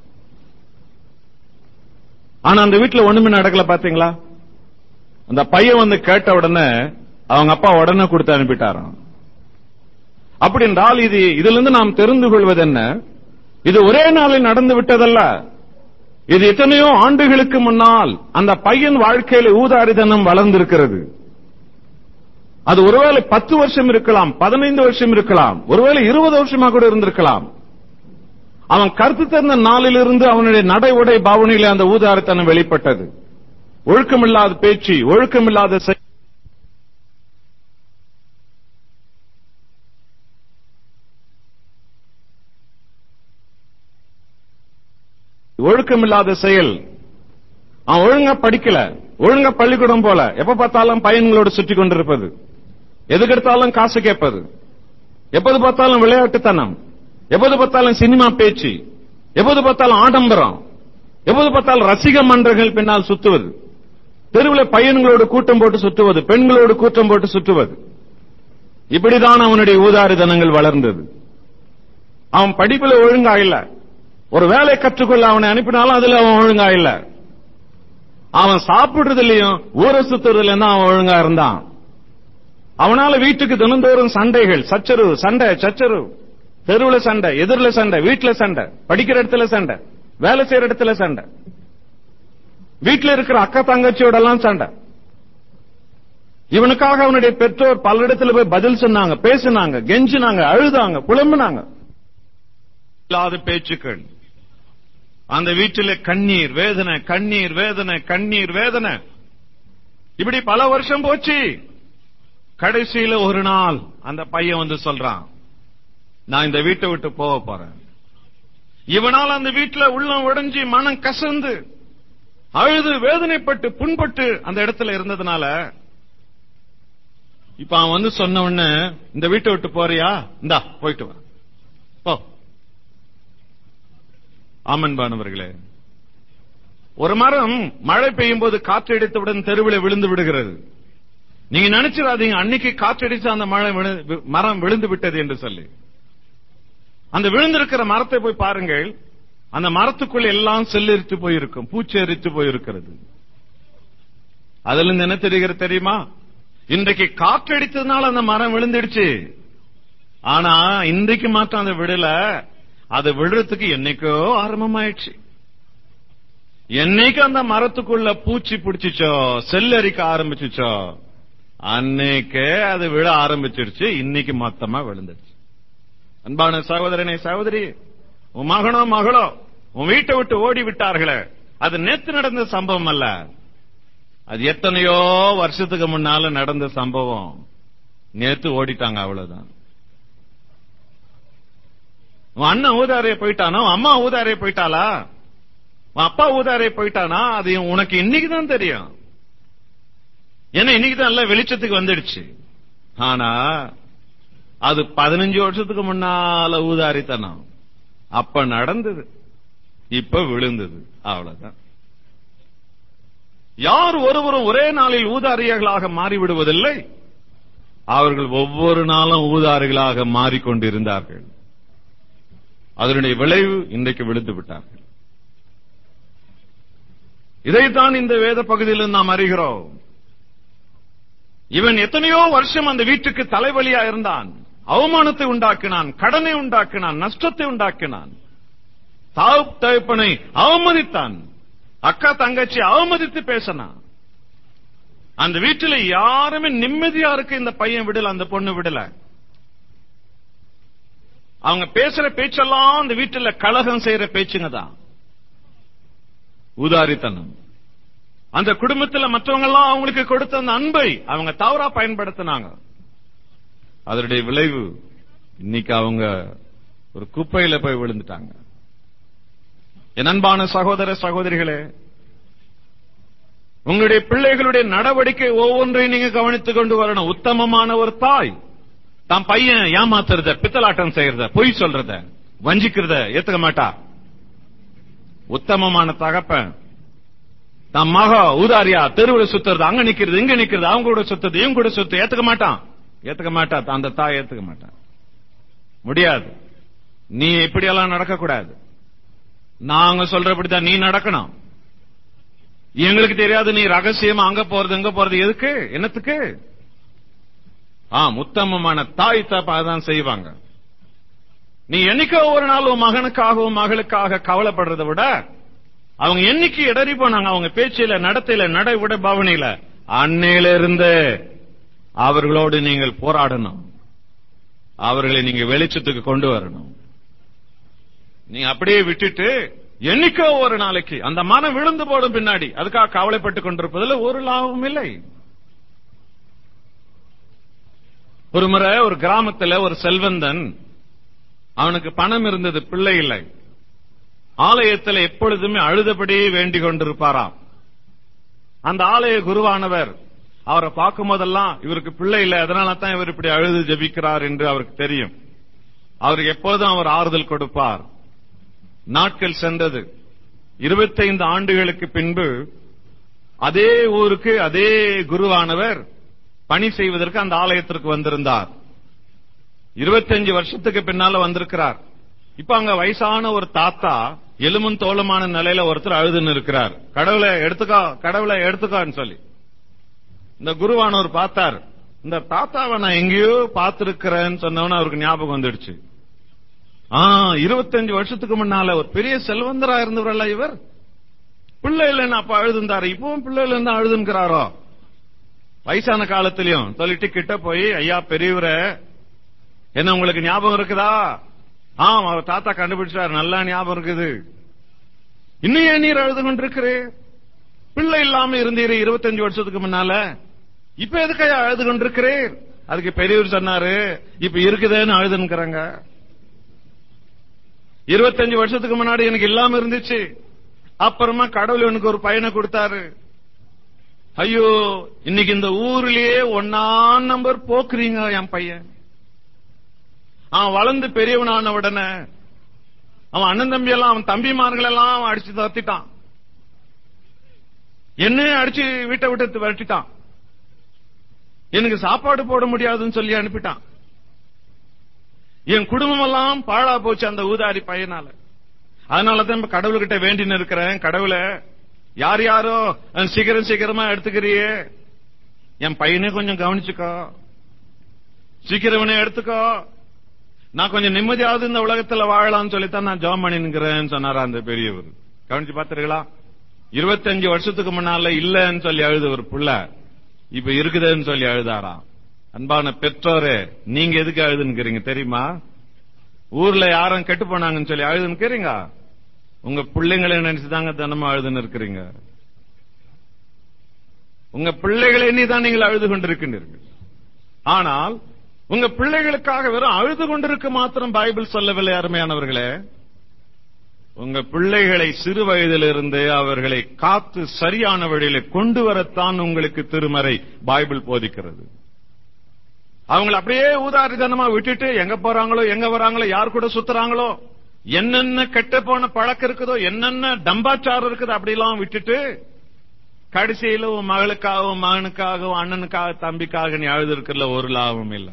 ஆனா அந்த வீட்டுல ஒண்ணுமே நடக்கல பாத்தீங்களா அந்த பையன் வந்து கேட்ட உடனே அவங்க அப்பா உடனே கொடுத்து அனுப்பிட்டாராம் அப்படி என்றால் இது இதுல இருந்து நாம் தெரிந்து கொள்வது என்ன இது ஒரே நாளில் நடந்து விட்டதல்ல இது எத்தனையோ ஆண்டுகளுக்கு முன்னால் அந்த பையன் வாழ்க்கையில ஊதாரிதனம் வளர்ந்திருக்கிறது அது ஒருவேளை பத்து வருஷம் இருக்கலாம் பதினைந்து வருஷம் இருக்கலாம் ஒருவேளை இருபது வருஷமா கூட இருந்திருக்கலாம் அவன் கருத்து தந்த நாளிலிருந்து அவனுடைய நடை உடை பாவனையில அந்த ஊதாரித்தனம் வெளிப்பட்டது ஒழுக்கமில்லாத பேச்சு ஒழுக்கமில்லாத செய்- ஒழுக்கமில்லாத செயல் அவன் ஒழுங்கா படிக்கல ஒழுங்கா பள்ளிக்கூடம் போல எப்ப பார்த்தாலும் பையன்களோடு சுற்றி கொண்டிருப்பது எதுக்கெடுத்தாலும் காசு கேட்பது எப்போது பார்த்தாலும் விளையாட்டுத்தனம் எப்போது பார்த்தாலும் சினிமா பேச்சு எப்போது பார்த்தாலும் ஆடம்பரம் எப்போது பார்த்தாலும் ரசிக மன்றங்கள் பின்னால் சுத்துவது தெருவில் பையன்களோடு கூட்டம் போட்டு சுற்றுவது பெண்களோடு கூட்டம் போட்டு சுற்றுவது இப்படிதான் அவனுடைய ஊதாரிதனங்கள் வளர்ந்தது அவன் படிப்புல ஒழுங்கா இல்ல ஒரு வேலை கற்றுக்கொள்ள அவனை அனுப்பினாலும் அதுல அவன் ஒழுங்கா இல்ல அவன் சாப்பிடுறதுலயும் ஊர சுத்துறதுலயும் தான் அவன் ஒழுங்கா இருந்தான் அவனால வீட்டுக்கு தினந்தோறும் சண்டைகள் சச்சரவு சண்டை சச்சரவு தெருவுல சண்டை எதிரில சண்டை வீட்டுல சண்டை படிக்கிற இடத்துல சண்டை வேலை செய்யற இடத்துல சண்டை வீட்டுல இருக்கிற அக்கா தங்கச்சியோட எல்லாம் சண்டை இவனுக்காக அவனுடைய பெற்றோர் பல இடத்துல போய் பதில் சொன்னாங்க பேசினாங்க கெஞ்சினாங்க அழுதாங்க புலம்புனாங்க இல்லாத பேச்சுக்கள் அந்த வீட்டில கண்ணீர் வேதனை கண்ணீர் வேதனை கண்ணீர் வேதனை இப்படி பல வருஷம் போச்சு கடைசியில ஒரு நாள் அந்த பையன் வந்து சொல்றான் நான் இந்த வீட்டை விட்டு போக போறேன் இவனால் அந்த வீட்டுல உள்ளம் உடைஞ்சி மனம் கசந்து அழுது வேதனைப்பட்டு புண்பட்டு அந்த இடத்துல இருந்ததுனால இப்ப அவன் வந்து சொன்ன உடனே இந்த வீட்டை விட்டு போறியா இந்தா போயிட்டு வா போ ஆமன் பானவர்களே ஒரு மரம் மழை பெய்யும் போது காற்றடித்தவுடன் தெருவில் விழுந்து விடுகிறது நீங்க நினைச்சிடாதீங்க அன்னைக்கு காற்றடிச்சு அந்த மழை விழு- மரம் விழுந்து விட்டது என்று சொல்லி அந்த விழுந்திருக்கிற மரத்தை போய் பாருங்கள் அந்த மரத்துக்குள்ள எல்லாம் செல்லரித்து போயிருக்கும் பூச்சி எரித்து போயிருக்கிறது அதுல இருந்து என்ன தெரிகிறது தெரியுமா இன்றைக்கு காற்றடித்ததுனால அந்த மரம் விழுந்துடுச்சு ஆனா இன்றைக்கு மாற்றம் அந்த விடல அது விழுறதுக்கு என்னைக்கோ ஆரம்பமாயிடுச்சு என்னைக்கு அந்த மரத்துக்குள்ள பூச்சி பிடிச்சிச்சோ செல்லரிக்க ஆரம்பிச்சுச்சோ அன்னைக்கே அது விழ ஆரம்பிச்சிருச்சு இன்னைக்கு மொத்தமா விழுந்துடுச்சு அன்பான சகோதரனே சகோதரி உன் மகனோ மகளோ உன் வீட்டை விட்டு ஓடி விட்டார்களே அது நேத்து நடந்த சம்பவம் அல்ல அது எத்தனையோ வருஷத்துக்கு முன்னால நடந்த சம்பவம் நேத்து ஓடிட்டாங்க அவ்வளவுதான் உன் அண்ணன் ஊதாரிய போயிட்டானா உன் அம்மா ஊதாரிய போயிட்டாளா உன் அப்பா ஊதாரிய போயிட்டானா அது உனக்கு இன்னைக்கு தான் தெரியும் ஏன்னா இன்னைக்கு தான் எல்லாம் வெளிச்சத்துக்கு வந்துடுச்சு ஆனா அது பதினஞ்சு வருஷத்துக்கு முன்னால ஊதாரித்தனம் அப்ப நடந்தது இப்ப விழுந்தது அவ்வளவுதான் யார் ஒருவரும் ஒரே நாளில் ஊதாரிகளாக மாறிவிடுவதில்லை அவர்கள் ஒவ்வொரு நாளும் ஊதாரிகளாக மாறிக்கொண்டிருந்தார்கள் அதனுடைய விளைவு இன்றைக்கு விழுந்து விட்டார்கள் இதைத்தான் இந்த வேத பகுதியில் நாம் அறிகிறோம் இவன் எத்தனையோ வருஷம் அந்த வீட்டுக்கு தலைவலியா இருந்தான் அவமானத்தை உண்டாக்கினான் கடனை உண்டாக்கினான் நஷ்டத்தை உண்டாக்கினான் தாவு தகப்பனை அவமதித்தான் அக்கா தங்கச்சி அவமதித்து பேசினான் அந்த வீட்டுல யாருமே நிம்மதியா இருக்க இந்த பையன் விடல அந்த பொண்ணு விடல அவங்க பேசுற பேச்செல்லாம் அந்த வீட்டுல கலகம் செய்யற பேச்சுங்க தான் உதாரித்தனம் அந்த குடும்பத்துல மற்றவங்க எல்லாம் அவங்களுக்கு கொடுத்த அந்த அன்பை அவங்க தவறா பயன்படுத்தினாங்க அதனுடைய விளைவு இன்னைக்கு அவங்க ஒரு குப்பையில போய் விழுந்துட்டாங்க என் அன்பான சகோதர சகோதரிகளே உங்களுடைய பிள்ளைகளுடைய நடவடிக்கை ஒவ்வொன்றையும் நீங்க கவனித்துக் கொண்டு வரணும் உத்தமமான ஒரு தாய் தான் பையன் ஏமாத்துறத பித்தலாட்டம் செய்யறத பொய் சொல்றத வஞ்சிக்கிறத ஏத்துக்க மாட்டா உத்தமமான தகப்பன் தன் மக ஊதாரியா தெருவில் சுத்துறது அங்க நிக்கிறது இங்க நிக்கிறது அவங்க கூட சுத்துறது இவங்க கூட சுத்து ஏத்துக்க மாட்டான் ஏத்துக்க மாட்டா அந்த தாய் ஏத்துக்க மாட்டான் முடியாது நீ இப்படியெல்லாம் நடக்கக்கூடாது நாங்க சொல்றபடிதான் நீ நடக்கணும் எங்களுக்கு தெரியாது நீ ரகசியமா அங்க போறது இங்க போறது எதுக்கு என்னத்துக்கு ஆம் உத்தமமான தாய் தப்பா தான் செய்வாங்க நீ என்னைக்கோ ஒரு நாள் உன் மகனுக்காகவும் மகளுக்காக கவலைப்படுறதை விட அவங்க என்னைக்கு இடறி போனாங்க அவங்க பேச்சில நடத்தையில நடை விட பவனில அன்னையில இருந்து அவர்களோடு நீங்கள் போராடணும் அவர்களை நீங்க வெளிச்சத்துக்கு கொண்டு வரணும் நீங்க அப்படியே விட்டுட்டு என்னைக்கோ ஒரு நாளைக்கு அந்த மனம் விழுந்து போடும் பின்னாடி அதுக்காக கவலைப்பட்டுக் கொண்டிருப்பதில் ஒரு லாபமும் இல்லை ஒரு முறை ஒரு கிராமத்துல ஒரு செல்வந்தன் அவனுக்கு பணம் இருந்தது பிள்ளை இல்லை ஆலயத்தில் எப்பொழுதுமே அழுதபடியே வேண்டிக் கொண்டிருப்பாராம் அந்த ஆலய குருவானவர் அவரை பார்க்கும் போதெல்லாம் இவருக்கு பிள்ளை இல்லை அதனால தான் இவர் இப்படி அழுது ஜெபிக்கிறார் என்று அவருக்கு தெரியும் அவருக்கு எப்பொழுதும் அவர் ஆறுதல் கொடுப்பார் நாட்கள் சென்றது இருபத்தைந்து ஆண்டுகளுக்கு பின்பு அதே ஊருக்கு அதே குருவானவர் பணி செய்வதற்கு அந்த ஆலயத்திற்கு வந்திருந்தார் இருபத்தஞ்சு வருஷத்துக்கு பின்னால வந்திருக்கிறார் இப்ப அங்க வயசான ஒரு தாத்தா எலும்பும் தோளமான நிலையில ஒருத்தர் அழுதுன்னு இருக்கிறார் கடவுளை எடுத்துக்கோ கடவுளை எடுத்துக்கோன்னு சொல்லி இந்த குருவானவர் பார்த்தார் இந்த தாத்தாவை நான் எங்கேயோ பார்த்திருக்கிறேன்னு சொன்னவன அவருக்கு ஞாபகம் வந்துடுச்சு ஆ இருபத்தஞ்சு வருஷத்துக்கு முன்னால ஒரு பெரிய செல்வந்தரா இருந்தவரல்ல இவர் பிள்ளை இல்லைன்னு அப்ப அழுதுந்தாரு இப்பவும் பிள்ளை இல்லைன்னு அழுதுங்கிறாரோ வயசான காலத்திலயும் சொல்லிட்டு கிட்ட போய் ஐயா பெரியவரை என்ன உங்களுக்கு ஞாபகம் இருக்குதா ஆம் அவர் தாத்தா கண்டுபிடிச்சாரு நல்லா ஞாபகம் இருக்குது இன்னும் ஏன் நீர் அழுது கொண்டிருக்கிறே பிள்ளை இல்லாம இருந்தீரு இருபத்தஞ்சு வருஷத்துக்கு முன்னால இப்ப எதுக்கையா அழுது கொண்டிருக்கிறீர் அதுக்கு பெரியவர் சொன்னாரு இப்ப இருக்குதுன்னு அழுதுங்கிறாங்க இருபத்தஞ்சு வருஷத்துக்கு முன்னாடி எனக்கு இல்லாம இருந்துச்சு அப்புறமா கடவுள் எனக்கு ஒரு பையனை கொடுத்தாரு ஐயோ இன்னைக்கு இந்த ஊர்லயே ஒன்னாம் நம்பர் போக்குறீங்க என் பையன் அவன் வளர்ந்து பெரியவனான உடனே அவன் அண்ணன் தம்பி எல்லாம் அவன் தம்பிமார்கள் எல்லாம் அவன் அடிச்சு தத்திட்டான் என்ன அடிச்சு வீட்டை விட்டு விரட்டிட்டான் எனக்கு சாப்பாடு போட முடியாதுன்னு சொல்லி அனுப்பிட்டான் என் குடும்பம் எல்லாம் பாழா போச்சு அந்த ஊதாரி பையனால அதனாலதான் இப்ப கடவுள்கிட்ட வேண்டின்னு இருக்கிறேன் கடவுளை யார் யாரோ சீக்கிரம் சீக்கிரமா எடுத்துக்கிறியே என் பையனே கொஞ்சம் கவனிச்சுக்கோ சீக்கிரவனே எடுத்துக்கோ நான் கொஞ்சம் நிம்மதியாவது இந்த உலகத்துல வாழலாம்னு சொல்லித்தான் நான் ஜாம் பண்ணினுங்கிறேன்னு சொன்னாரா அந்த பெரியவர் கவனிச்சு பாத்துருங்களா இருபத்தஞ்சு வருஷத்துக்கு முன்னால இல்லன்னு சொல்லி அழுது ஒரு புள்ள இப்ப இருக்குதுன்னு சொல்லி அழுதாராம் அன்பான பெற்றோரே நீங்க எதுக்கு அழுதுன்னு தெரியுமா ஊர்ல யாரும் கெட்டு போனாங்கன்னு சொல்லி அழுதுன்னு உங்க பிள்ளைங்களை நினைச்சுதாங்க தினமும் அழுதுன்னு இருக்கிறீங்க உங்க பிள்ளைகளை எண்ணிதான் நீங்கள் அழுது கொண்டிருக்கின்றீர்கள் ஆனால் உங்க பிள்ளைகளுக்காக வெறும் அழுது கொண்டிருக்க மாத்திரம் பைபிள் சொல்லவில்லை அருமையானவர்களே உங்க பிள்ளைகளை சிறு வயதிலிருந்து அவர்களை காத்து சரியான வழியில கொண்டு வரத்தான் உங்களுக்கு திருமறை பைபிள் போதிக்கிறது அவங்களை அப்படியே ஊதாரிதனமா விட்டுட்டு எங்க போறாங்களோ எங்க வராங்களோ யார் கூட சுத்துறாங்களோ என்னென்ன கெட்ட போன பழக்கம் இருக்குதோ என்னென்ன டம்பாச்சாரம் இருக்குதோ அப்படிலாம் விட்டுட்டு கடைசியில உன் மகளுக்காகவும் மகனுக்காகவும் அண்ணனுக்காக தம்பிக்காக நீ அழுது இருக்கிறதுல ஒரு லாபம் இல்லை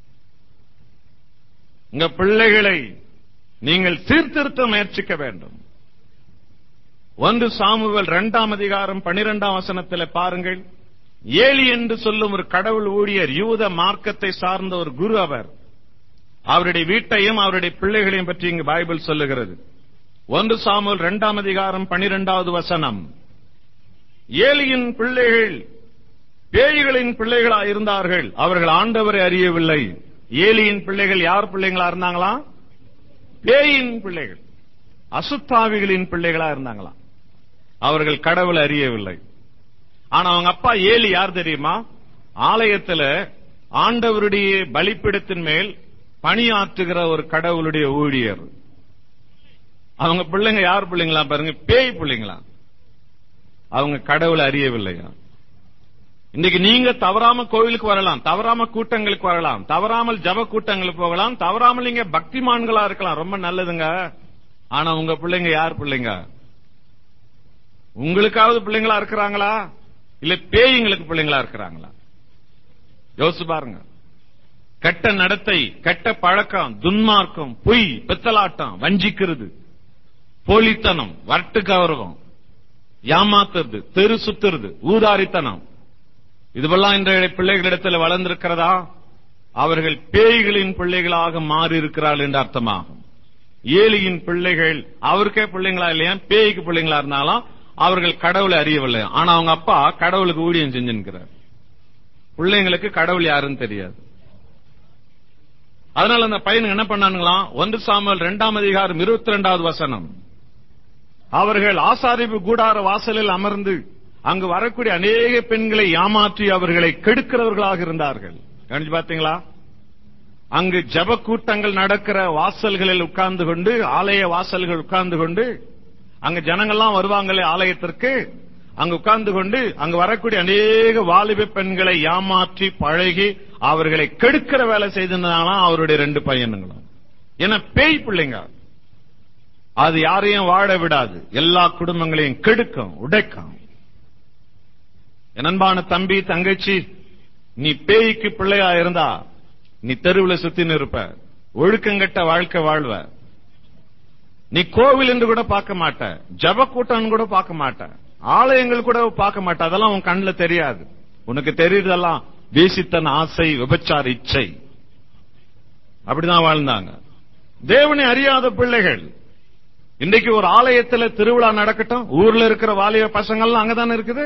உங்க பிள்ளைகளை நீங்கள் சீர்திருத்த முயற்சிக்க வேண்டும் ஒன்று சாமுவல் இரண்டாம் அதிகாரம் பனிரெண்டாம் வசனத்தில் பாருங்கள் ஏலி என்று சொல்லும் ஒரு கடவுள் ஊழியர் யூத மார்க்கத்தை சார்ந்த ஒரு குரு அவர் அவருடைய வீட்டையும் அவருடைய பிள்ளைகளையும் பற்றி இங்கு பைபிள் சொல்லுகிறது ஒன்று சாமுவேல் இரண்டாம் அதிகாரம் பனிரெண்டாவது வசனம் ஏலியின் பிள்ளைகள் பேய்களின் பிள்ளைகளா இருந்தார்கள் அவர்கள் ஆண்டவரை அறியவில்லை ஏலியின் பிள்ளைகள் யார் பிள்ளைங்களா இருந்தாங்களா பேயின் பிள்ளைகள் அசுத்தாவிகளின் பிள்ளைகளா இருந்தாங்களா அவர்கள் கடவுளை அறியவில்லை ஆனா அவங்க அப்பா ஏலி யார் தெரியுமா ஆலயத்துல ஆண்டவருடைய பலிப்பிடத்தின் மேல் பணியாற்றுகிற ஒரு கடவுளுடைய ஊழியர் அவங்க பிள்ளைங்க யார் பிள்ளைங்களா பாருங்க பேய் பிள்ளைங்களா அவங்க கடவுளை அறியவில்லையா இன்னைக்கு நீங்க தவறாம கோவிலுக்கு வரலாம் தவறாம கூட்டங்களுக்கு வரலாம் தவறாமல் ஜப கூட்டங்களுக்கு போகலாம் தவறாமல் நீங்க பக்திமான்களா இருக்கலாம் ரொம்ப நல்லதுங்க ஆனா உங்க பிள்ளைங்க யார் பிள்ளைங்க உங்களுக்காவது பிள்ளைங்களா இருக்கிறாங்களா இல்ல பேய்ங்களுக்கு பிள்ளைங்களா இருக்கிறாங்களா யோசிச்சு பாருங்க கெட்ட நடத்தை கெட்ட பழக்கம் துன்மார்க்கம் பொய் பித்தலாட்டம் வஞ்சிக்கிறது போலித்தனம் வட்டு கௌரவம் ஏமாத்துறது தெரு சுத்துறது ஊதாரித்தனம் இதுவெல்லாம் இன்றைய பிள்ளைகளிடத்தில் வளர்ந்திருக்கிறதா அவர்கள் பேய்களின் பிள்ளைகளாக மாறி இருக்கிறார்கள் என்று அர்த்தமாகும் ஏலியின் பிள்ளைகள் அவருக்கே பிள்ளைங்களா இல்லையா பேய்க்கு பிள்ளைங்களா இருந்தாலும் அவர்கள் கடவுளை அறியவில்லை ஆனா அவங்க அப்பா கடவுளுக்கு ஊழியம் செஞ்சுக்கிறார் பிள்ளைங்களுக்கு கடவுள் யாருன்னு தெரியாது அதனால அந்த பையனுக்கு என்ன பண்ணானுங்களாம் ஒன்று சாமல் இரண்டாம் அதிகாரம் இருபத்தி ரெண்டாவது வசனம் அவர்கள் ஆசாரிப்பு கூடார வாசலில் அமர்ந்து அங்கு வரக்கூடிய அநேக பெண்களை ஏமாற்றி அவர்களை கெடுக்கிறவர்களாக இருந்தார்கள் கவனிச்சு பாத்தீங்களா அங்கு ஜப கூட்டங்கள் நடக்கிற வாசல்களில் உட்கார்ந்து கொண்டு ஆலய வாசல்கள் உட்கார்ந்து கொண்டு அங்க ஜனங்கள்லாம் வருவாங்களே ஆலயத்திற்கு அங்கு உட்கார்ந்து கொண்டு அங்கு வரக்கூடிய அநேக வாலிப பெண்களை ஏமாற்றி பழகி அவர்களை கெடுக்கிற வேலை செய்திருந்தாலும் அவருடைய ரெண்டு பையனுங்களும் ஏன்னா பேய் பிள்ளைங்க அது யாரையும் வாழ விடாது எல்லா குடும்பங்களையும் கெடுக்கும் உடைக்கும் என் அன்பான தம்பி தங்கச்சி நீ பேய்க்கு பிள்ளையா இருந்தா நீ தெருவில் சுத்தின்னு இருப்ப ஒழுக்கங்கட்ட வாழ்க்கை வாழ்வ நீ கோவில் என்று கூட பார்க்க மாட்ட ஜப கூட்டம் கூட பார்க்க மாட்ட ஆலயங்கள் கூட பார்க்க மாட்ட அதெல்லாம் உன் கண்ணுல தெரியாது உனக்கு தெரியுதெல்லாம் வேசித்தன் ஆசை விபச்சார இச்சை அப்படிதான் வாழ்ந்தாங்க தேவனை அறியாத பிள்ளைகள் இன்றைக்கு ஒரு ஆலயத்துல திருவிழா நடக்கட்டும் ஊர்ல இருக்கிற வாலிப பசங்கள்லாம் அங்கதானே இருக்குது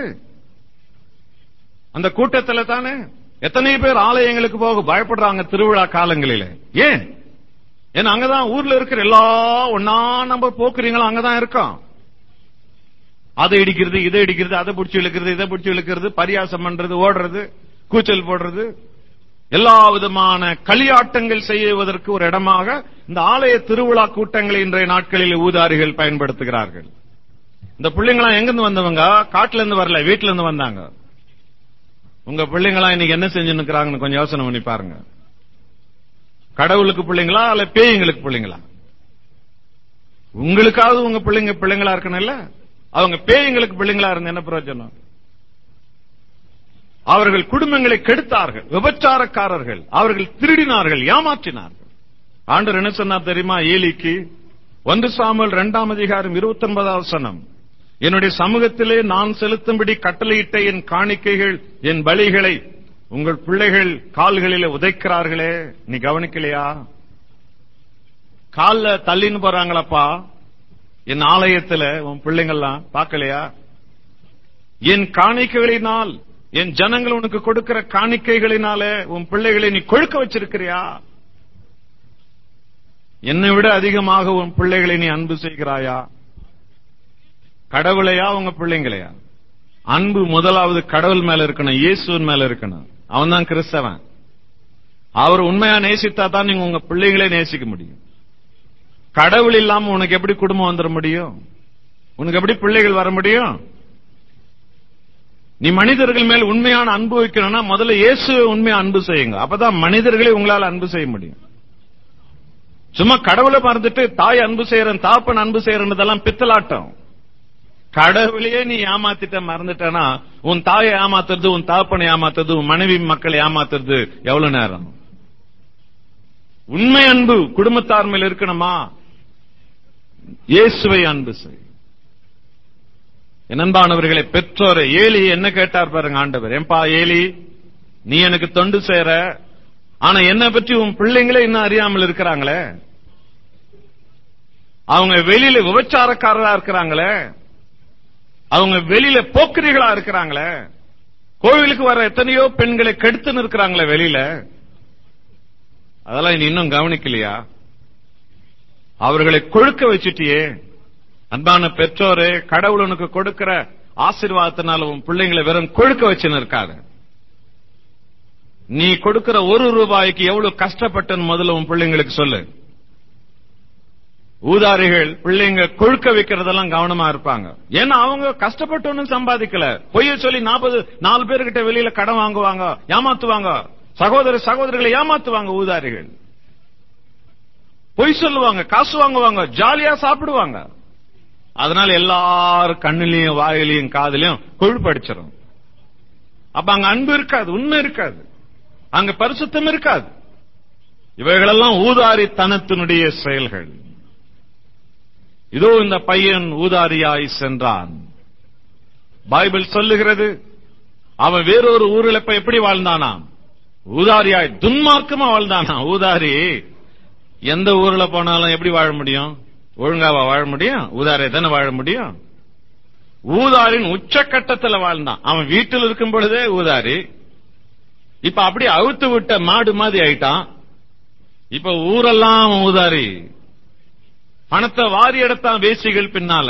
அந்த கூட்டத்துல தானே எத்தனை பேர் ஆலயங்களுக்கு போக பயப்படுறாங்க திருவிழா காலங்களில ஏன் ஏன்னா அங்கதான் ஊர்ல இருக்கிற எல்லா ஒன்னா நம்ம போக்குறீங்களோ அங்கதான் இருக்கோம் அதை இடிக்கிறது இதை இடிக்கிறது அதை பிடிச்சி இழுக்கிறது இதை பிடிச்சி இழுக்கிறது பரியாசம் பண்றது ஓடுறது கூச்சல் போடுறது எல்லா விதமான களியாட்டங்கள் செய்வதற்கு ஒரு இடமாக இந்த ஆலய திருவிழா கூட்டங்களை இன்றைய நாட்களில் ஊதாரிகள் பயன்படுத்துகிறார்கள் இந்த பிள்ளைங்களாம் எங்கிருந்து வந்தவங்க காட்டுல இருந்து வரல வீட்டுல இருந்து வந்தாங்க உங்க பிள்ளைங்களா இன்னைக்கு என்ன செஞ்சு நிக்கிறாங்கன்னு கொஞ்சம் யோசனை பண்ணி பாருங்க கடவுளுக்கு பிள்ளைங்களா அல்ல பேய்ங்களுக்கு பிள்ளைங்களா உங்களுக்காவது உங்க பிள்ளைங்க பிள்ளைங்களா இருக்கணும் இல்ல அவங்க பேய்ங்களுக்கு பிள்ளைங்களா இருந்த என்ன பிரயோஜனம் அவர்கள் குடும்பங்களை கெடுத்தார்கள் விபச்சாரக்காரர்கள் அவர்கள் திருடினார்கள் ஏமாற்றினார்கள் ஆண்டர் என்ன சொன்னார் தெரியுமா ஏலிக்கு ஒன்று சாமல் இரண்டாம் அதிகாரம் இருபத்தி ஒன்பதாவது சனம் என்னுடைய சமூகத்திலே நான் செலுத்தும்படி கட்டளையிட்ட என் காணிக்கைகள் என் பலிகளை உங்கள் பிள்ளைகள் கால்களில உதைக்கிறார்களே நீ கவனிக்கலையா கால்ல தள்ளின்னு போறாங்களப்பா என் ஆலயத்துல உன் பிள்ளைங்கள்லாம் பார்க்கலையா என் காணிக்கைகளினால் என் ஜனங்கள் உனக்கு கொடுக்கிற காணிக்கைகளினால உன் பிள்ளைகளை நீ கொழுக்க வச்சிருக்கிறியா என்னை விட அதிகமாக உன் பிள்ளைகளை நீ அன்பு செய்கிறாயா கடவுளையா உங்க பிள்ளைங்களையா அன்பு முதலாவது கடவுள் மேல இருக்கணும் இயேசுவின் மேல இருக்கணும் அவன் தான் கிறிஸ்தவன் அவர் உண்மையா நேசித்தா தான் நீங்க உங்க பிள்ளைங்களே நேசிக்க முடியும் கடவுள் இல்லாம உனக்கு எப்படி குடும்பம் வந்துட முடியும் உனக்கு எப்படி பிள்ளைகள் வர முடியும் நீ மனிதர்கள் மேல் உண்மையான அன்பு வைக்கணும்னா முதல்ல இயேசு உண்மையா அன்பு செய்யுங்க அப்பதான் மனிதர்களை உங்களால் அன்பு செய்ய முடியும் சும்மா கடவுளை மறந்துட்டு தாய் அன்பு செய்யறன் தாப்பன் அன்பு செய்யறதெல்லாம் பித்தலாட்டம் கடவுளையே நீ ஏமாத்திட்ட மறந்துட்டனா உன் தாயை ஏமாத்துறது உன் தாப்பனை ஏமாத்துறது உன் மனைவி மக்களை ஏமாத்துறது எவ்வளவு நேரம் உண்மை அன்பு குடும்பத்தார் மேல் இருக்கணுமா இயேசுவை அன்பு செய் என் அன்பானவர்களை பெற்றோரை ஏலி என்ன கேட்டார் பாருங்க ஆண்டவர் ஏன்பா ஏலி நீ எனக்கு தொண்டு செய்யற ஆனா என்ன பற்றி உன் பிள்ளைங்களே இன்னும் அறியாமல் இருக்கிறாங்களே அவங்க வெளியில விபச்சாரக்காரரா இருக்கிறாங்களே அவங்க வெளியில போக்கிரிகளா இருக்கிறாங்களே கோவிலுக்கு வர எத்தனையோ பெண்களை கெடுத்து நிற்கிறாங்களே வெளியில அதெல்லாம் நீ இன்னும் கவனிக்கலையா அவர்களை கொழுக்க வச்சுட்டியே அன்பான பெற்றோரே கடவுள் உனக்கு கொடுக்கிற ஆசீர்வாதத்தினால உன் பிள்ளைங்களை வெறும் கொழுக்க வச்சுன்னு இருக்காத நீ கொடுக்கிற ஒரு ரூபாய்க்கு எவ்வளவு கஷ்டப்பட்டன்னு முதல்ல உன் பிள்ளைங்களுக்கு சொல்லு ஊதாரிகள் பிள்ளைங்க கொழுக்க வைக்கிறதெல்லாம் கவனமா இருப்பாங்க ஏன்னா அவங்க கஷ்டப்பட்டு ஒண்ணும் சம்பாதிக்கல பொய்ய சொல்லி நாற்பது நாலு பேர்கிட்ட வெளியில கடன் வாங்குவாங்க ஏமாத்துவாங்க சகோதர சகோதரிகளை ஏமாத்துவாங்க ஊதாரிகள் பொய் சொல்லுவாங்க காசு வாங்குவாங்க ஜாலியா சாப்பிடுவாங்க அதனால எல்லாரும் கண்ணிலையும் வாயிலையும் காதலையும் கொழுப்படிச்சிடும் அப்ப அங்க அன்பு இருக்காது உண்மை இருக்காது அங்க பரிசுத்தம் இருக்காது இவைகளெல்லாம் ஊதாரித்தனத்தினுடைய செயல்கள் இதோ இந்த பையன் ஊதாரியாய் சென்றான் பைபிள் சொல்லுகிறது அவன் வேறொரு ஊரில் இப்ப எப்படி வாழ்ந்தானாம் ஊதாரியாய் துன்மார்க்கமா வாழ்ந்தானா ஊதாரி எந்த ஊர்ல போனாலும் எப்படி வாழ முடியும் ஒழுங்காவா வாழ முடியும் ஊதாரியை தானே வாழ முடியும் ஊதாரின் உச்சக்கட்டத்தில் வாழ்ந்தான் அவன் வீட்டில் இருக்கும் பொழுதே ஊதாரி இப்ப அப்படி அவுத்து விட்ட மாடு மாதிரி ஆயிட்டான் இப்ப ஊரெல்லாம் அவன் ஊதாரி பணத்தை வாரி எடுத்தான் வேசிகள் பின்னால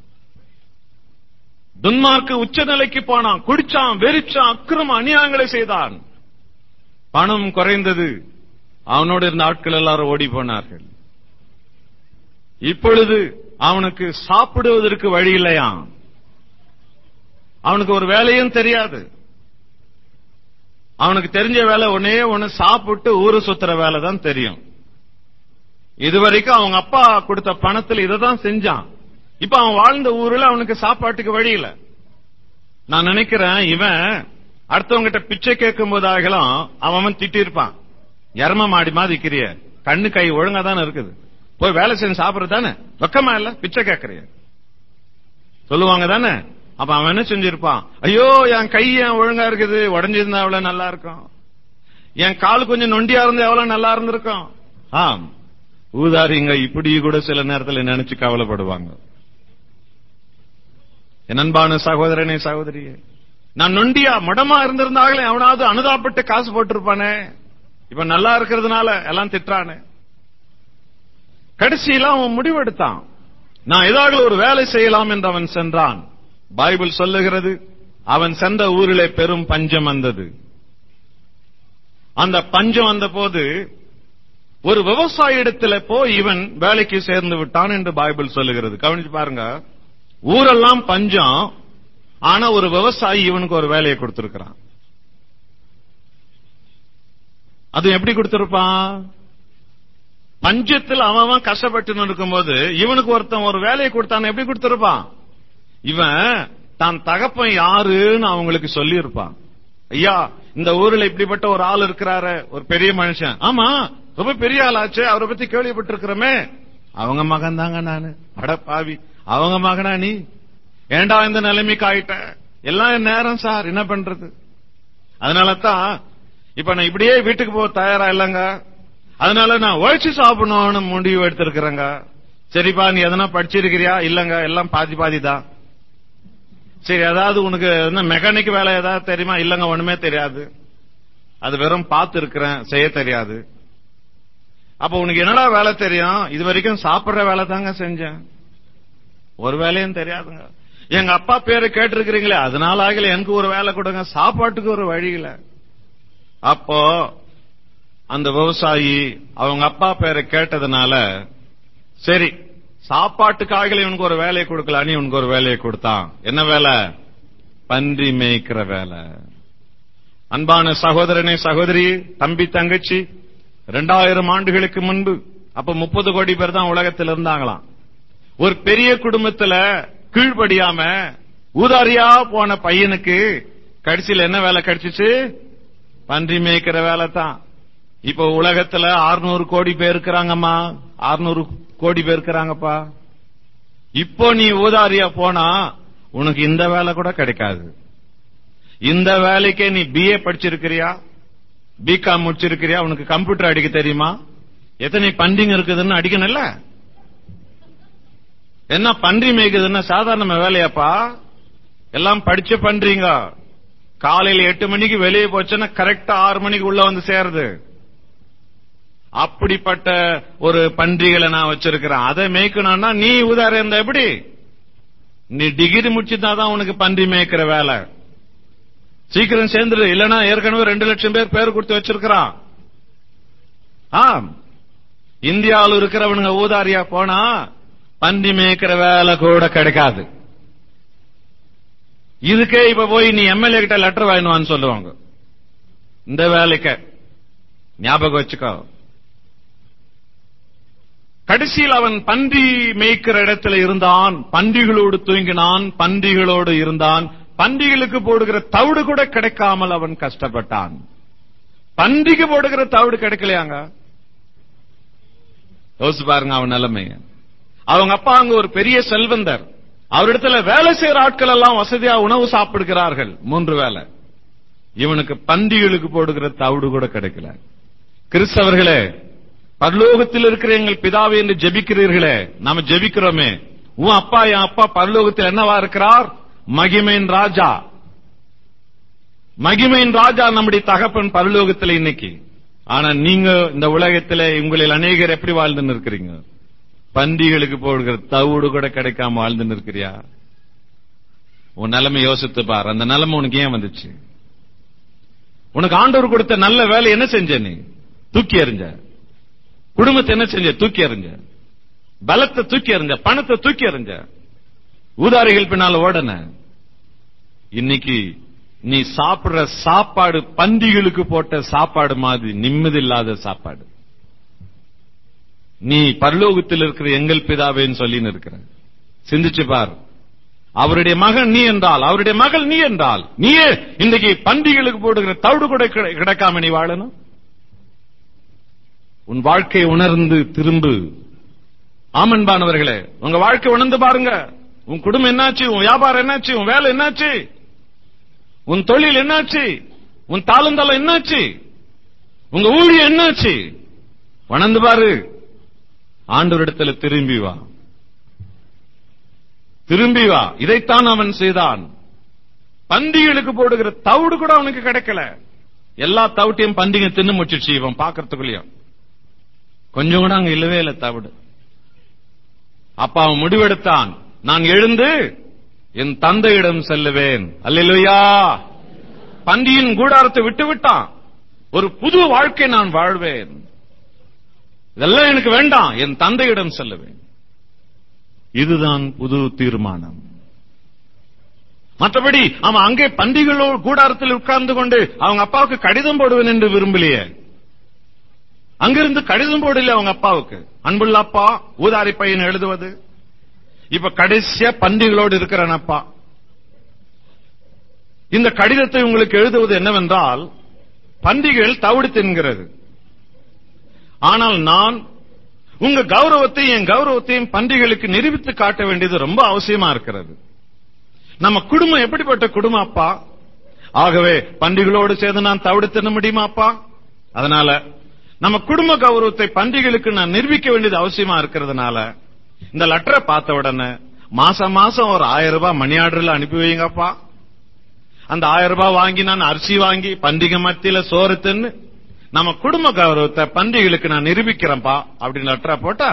துன்மார்க்கு உச்சநிலைக்கு போனான் குடிச்சான் வெறிச்சான் அக்கிரம அநியாயங்களை செய்தான் பணம் குறைந்தது அவனோடு இருந்த ஆட்கள் எல்லாரும் ஓடி போனார்கள் இப்பொழுது அவனுக்கு சாப்பிடுவதற்கு வழி இல்லையா அவனுக்கு ஒரு வேலையும் தெரியாது அவனுக்கு தெரிஞ்ச வேலை ஒன்னே ஒன்னு சாப்பிட்டு ஊரு சுத்துற வேலை தான் தெரியும் இதுவரைக்கும் அவங்க அப்பா கொடுத்த பணத்தில் இதை தான் செஞ்சான் இப்ப அவன் வாழ்ந்த ஊர்ல அவனுக்கு சாப்பாட்டுக்கு வழி இல்ல நான் நினைக்கிறேன் இவன் அடுத்தவங்கிட்ட பிச்சை கேட்கும் போதாகலாம் அவன் திட்டிருப்பான் எரம மாடி மாதிரி இருக்கிறிய கண்ணு கை ஒழுங்கா தானே இருக்குது போய் வேலை செஞ்சு சாப்பிடுறது தானே வெக்கமா இல்ல பிச்சை கேட்கறிய சொல்லுவாங்க தானே அப்ப அவன் என்ன செஞ்சிருப்பான் ஐயோ என் கை ஏன் ஒழுங்கா இருக்குது உடஞ்சிருந்தா எவ்வளவு நல்லா இருக்கும் என் கால் கொஞ்சம் நொண்டியா இருந்தா எவ்வளவு நல்லா இருந்திருக்கும் ஆம் ஊதாரிங்க இப்படி கூட சில நேரத்தில் நினைச்சு கவலைப்படுவாங்க என் அன்பான சகோதரனே சகோதரியே நான் நொண்டியா மடமா இருந்திருந்தாங்களே அவனாவது அனுதாப்பட்டு காசு போட்டிருப்பானே இப்ப நல்லா இருக்கிறதுனால எல்லாம் திட்டுறானே கடைசியில அவன் முடிவெடுத்தான் நான் ஏதாவது ஒரு வேலை செய்யலாம் என்று அவன் சென்றான் பைபிள் சொல்லுகிறது அவன் சென்ற ஊரிலே பெரும் பஞ்சம் வந்தது அந்த பஞ்சம் வந்த போது ஒரு விவசாய இடத்துல போய் இவன் வேலைக்கு சேர்ந்து விட்டான் என்று பைபிள் சொல்லுகிறது கவனிச்சு பாருங்க ஊரெல்லாம் பஞ்சம் ஆனா ஒரு விவசாயி இவனுக்கு ஒரு வேலையை கொடுத்திருக்கிறான் அது எப்படி கொடுத்திருப்பான் பஞ்சத்தில் அவன் கஷ்டப்பட்டு இருக்கும்போது இவனுக்கு ஒருத்தன் ஒரு வேலையை கொடுத்தான் எப்படி கொடுத்திருப்பான் இவன் தான் தகப்பன் யாருன்னு அவங்களுக்கு சொல்லி இருப்பான் ஐயா இந்த ஊர்ல இப்படிப்பட்ட ஒரு ஆள் இருக்கிறாரு ஒரு பெரிய மனுஷன் ஆமா ரொம்ப பெரிய ஆளாச்சு அவரை பத்தி கேள்விப்பட்டிருக்கிறோமே அவங்க மகன் தாங்க நானு அட பாவி அவங்க மகனா நீ ஏண்டா இந்த நிலைமைக்கு ஆயிட்ட எல்லாம் என் நேரம் சார் என்ன பண்றது அதனால தான் இப்ப நான் இப்படியே வீட்டுக்கு போக தயாரா இல்லங்க அதனால நான் உழைச்சு சாப்பிடணும்னு முடிவு எடுத்திருக்கிறேங்க சரிப்பா நீ எதனா படிச்சிருக்கிறியா இல்லங்க எல்லாம் பாதி பாதி தான் சரி ஏதாவது உனக்கு என்ன மெக்கானிக் வேலை ஏதாவது தெரியுமா இல்லங்க ஒண்ணுமே தெரியாது அது வெறும் பார்த்து இருக்கிறேன் செய்ய தெரியாது அப்ப உனக்கு என்னடா வேலை தெரியும் இது வரைக்கும் சாப்பிடுற வேலை தாங்க செஞ்சேன் ஒரு வேலையும் தெரியாதுங்க எங்க அப்பா பேரை கேட்டிருக்கிறீங்களே அதனால ஆகல எனக்கு ஒரு வேலை கொடுங்க சாப்பாட்டுக்கு ஒரு வழி இல்ல அப்போ அந்த விவசாயி அவங்க அப்பா பேரை கேட்டதுனால சரி சாப்பாட்டுக்காக இவனுக்கு ஒரு வேலையை கொடுக்கல நீ உனக்கு ஒரு வேலையை கொடுத்தான் என்ன வேலை பன்றி மேய்க்கிற வேலை அன்பான சகோதரனே சகோதரி தம்பி தங்கச்சி ரெண்டாயிரம் ஆண்டுகளுக்கு முன்பு அப்ப முப்பது கோடி பேர் தான் உலகத்தில் இருந்தாங்களாம் ஒரு பெரிய குடும்பத்துல கீழ்படியாம ஊதாரியா போன பையனுக்கு கடைசியில் என்ன வேலை கிடைச்சிச்சு பன்றி மேய்க்கிற வேலை தான் இப்ப உலகத்துல 600 கோடி பேர் இருக்கிறாங்கம்மா 600 கோடி பேர் இருக்கிறாங்கப்பா இப்போ நீ ஊதாரியா போனா உனக்கு இந்த வேலை கூட கிடைக்காது இந்த வேலைக்கே நீ பிஏ படிச்சிருக்கிறியா பிகாம் முடிச்சிருக்கிறியா உனக்கு கம்ப்யூட்டர் அடிக்க தெரியுமா எத்தனை பண்டிங் இருக்குதுன்னு அடிக்கணும்ல என்ன பன்றி மேய்க்குதுன்னா சாதாரண வேலையாப்பா எல்லாம் படிச்சு பண்றீங்க காலையில எட்டு மணிக்கு வெளியே போச்சுன்னா கரெக்டா ஆறு மணிக்கு உள்ள வந்து சேருது அப்படிப்பட்ட ஒரு பன்றிகளை நான் வச்சிருக்கிறேன் அதை மேய்க்கணும்னா நீ உதாரணம் இருந்தா எப்படி நீ டிகிரி முடிச்சுதான் உனக்கு பன்றி மேய்க்கிற வேலை சீக்கிரம் சேர்ந்துரு இல்லனா ஏற்கனவே ரெண்டு லட்சம் பேர் பேர் கொடுத்து வச்சிருக்கிறான் ஆம் இந்தியாவில் இருக்கிறவனுங்க ஊதாரியா போனா பன்றி மேய்க்கிற வேலை கூட கிடைக்காது இதுக்கே இப்ப போய் நீ எம்எல்ஏ கிட்ட லெட்டர் வாங்கினுவான்னு சொல்லுவாங்க இந்த வேலைக்கு ஞாபகம் வச்சுக்கோ கடைசியில் அவன் பன்றி மேய்க்கிற இடத்துல இருந்தான் பன்றிகளோடு தூங்கினான் பன்றிகளோடு இருந்தான் பன்றிகளுக்கு போடுகிற தவிடு கூட கிடைக்காமல் அவன் கஷ்டப்பட்டான் பன்றிக்கு போடுகிற தவிடு கிடைக்கலையாங்க யோசிச்சு பாருங்க அவன் நிலைமைய அவங்க அப்பா அங்க ஒரு பெரிய செல்வந்தர் அவரிடத்துல வேலை செய்யற ஆட்கள் எல்லாம் வசதியா உணவு சாப்பிடுகிறார்கள் மூன்று வேலை இவனுக்கு பன்றிகளுக்கு போடுகிற தவிடு கூட கிடைக்கல கிறிஸ்தவர்களே பரலோகத்தில் இருக்கிற எங்கள் பிதாவை என்று ஜெபிக்கிறீர்களே நாம ஜெபிக்கிறோமே உன் அப்பா என் அப்பா பரலோகத்தில் என்னவா இருக்கிறார் மகிமையின் ராஜா மகிமையின் ராஜா நம்முடைய தகப்பன் பரலோகத்தில் இன்னைக்கு ஆனா நீங்க இந்த உலகத்துல உங்களில் அநேகர் எப்படி வாழ்ந்துன்னு இருக்கிறீங்க பன்றிகளுக்கு போடுகிற தவிடு கூட கிடைக்காம வாழ்ந்துன்னு இருக்கிறியா உன் நிலைமை யோசித்து பார் அந்த நிலைமை உனக்கு ஏன் வந்துச்சு உனக்கு ஆண்டவர் கொடுத்த நல்ல வேலை என்ன செஞ்ச நீ தூக்கி எறிஞ்ச குடும்பத்தை என்ன செஞ்ச தூக்கி எறிஞ்ச பலத்தை தூக்கி எறிஞ்ச பணத்தை தூக்கி எறிஞ்ச ஊதாரிகள் பின்னால ஓடன இன்னைக்கு நீ சாப்பிடுற சாப்பாடு பந்திகளுக்கு போட்ட சாப்பாடு மாதிரி நிம்மதி இல்லாத சாப்பாடு நீ பரலோகத்தில் இருக்கிற எங்கள் பிதாவேன்னு சொல்லின்னு இருக்கிற சிந்திச்சு பார் அவருடைய மகன் நீ என்றால் அவருடைய மகள் நீ என்றால் நீயே இன்றைக்கு பண்டிகளுக்கு போடுகிற தவிடு கூட கிடை- கிடைக்காம நீ வாழணும் உன் வாழ்க்கையை உணர்ந்து திரும்பு ஆமன்பானவர்களே உங்க வாழ்க்கை உணர்ந்து பாருங்க உன் குடும்பம் என்னாச்சு உன் வியாபாரம் என்னாச்சு உன் வேலை என்னாச்சு உன் தொழில் என்னாச்சு உன் தாளந்தலம் என்னாச்சு உங்க ஊழியம் என்னாச்சு வணந்து பாரு ஆண்டவரிடத்துல திரும்பி வா திரும்பி வா இதைத்தான் அவன் செய்தான் பந்திகளுக்கு போடுகிற தவிடு கூட அவனுக்கு கிடைக்கல எல்லா தவிட்டையும் பந்திங்க தின்னு முடிச்சிடுச்சு இவன் பாக்குறதுக்குள்ளயும் கொஞ்சம் கூட அங்க இல்லவே இல்லை தவிடு அப்ப அவன் முடிவெடுத்தான் நான் எழுந்து என் தந்தையிடம் செல்லுவேன் அல்லேலூயா பந்தியின் கூடாரத்தை விட்டு விட்டான் ஒரு புது வாழ்க்கை நான் வாழ்வேன் இதெல்லாம் எனக்கு வேண்டாம் என் தந்தையிடம் செல்லுவேன் இதுதான் புது தீர்மானம் மற்றபடி அவன் அங்கே பண்டிகளோடு கூடாரத்தில் உட்கார்ந்து கொண்டு அவங்க அப்பாவுக்கு கடிதம் போடுவேன் என்று விரும்பலையே அங்கிருந்து கடிதம் போடல அவங்க அப்பாவுக்கு அன்புள்ள அப்பா ஊதாரி பையன் எழுதுவது இப்ப கடைசியா பண்டிகளோடு இருக்கிறான் அப்பா இந்த கடிதத்தை உங்களுக்கு எழுதுவது என்னவென்றால் பண்டிகைகள் தவிடு தின்கிறது ஆனால் நான் உங்க கௌரவத்தையும் என் கௌரவத்தையும் பண்டிகைகளுக்கு நிரூபித்து காட்ட வேண்டியது ரொம்ப அவசியமா இருக்கிறது நம்ம குடும்பம் எப்படிப்பட்ட குடும்பம் அப்பா ஆகவே பண்டிகளோடு சேர்ந்து நான் தவிடு தின்ன முடியுமா அப்பா அதனால நம்ம குடும்ப கௌரவத்தை பண்டிகைகளுக்கு நான் நிரூபிக்க வேண்டியது அவசியமா இருக்கிறதுனால இந்த லெட்டரை பார்த்த உடனே மாசம் மாசம் ஒரு ஆயிரம் ரூபாய் மணி ஆர்டர்ல அனுப்பி வைங்கப்பா அந்த ஆயிரம் ரூபாய் வாங்கி நான் அரிசி வாங்கி பண்டிகை மத்தியில சோறு தின்னு நம்ம குடும்ப கௌரவத்தை பண்டிகைகளுக்கு நான் நிரூபிக்கிறேன்ப்பா அப்படின்னு லெட்டரா போட்டா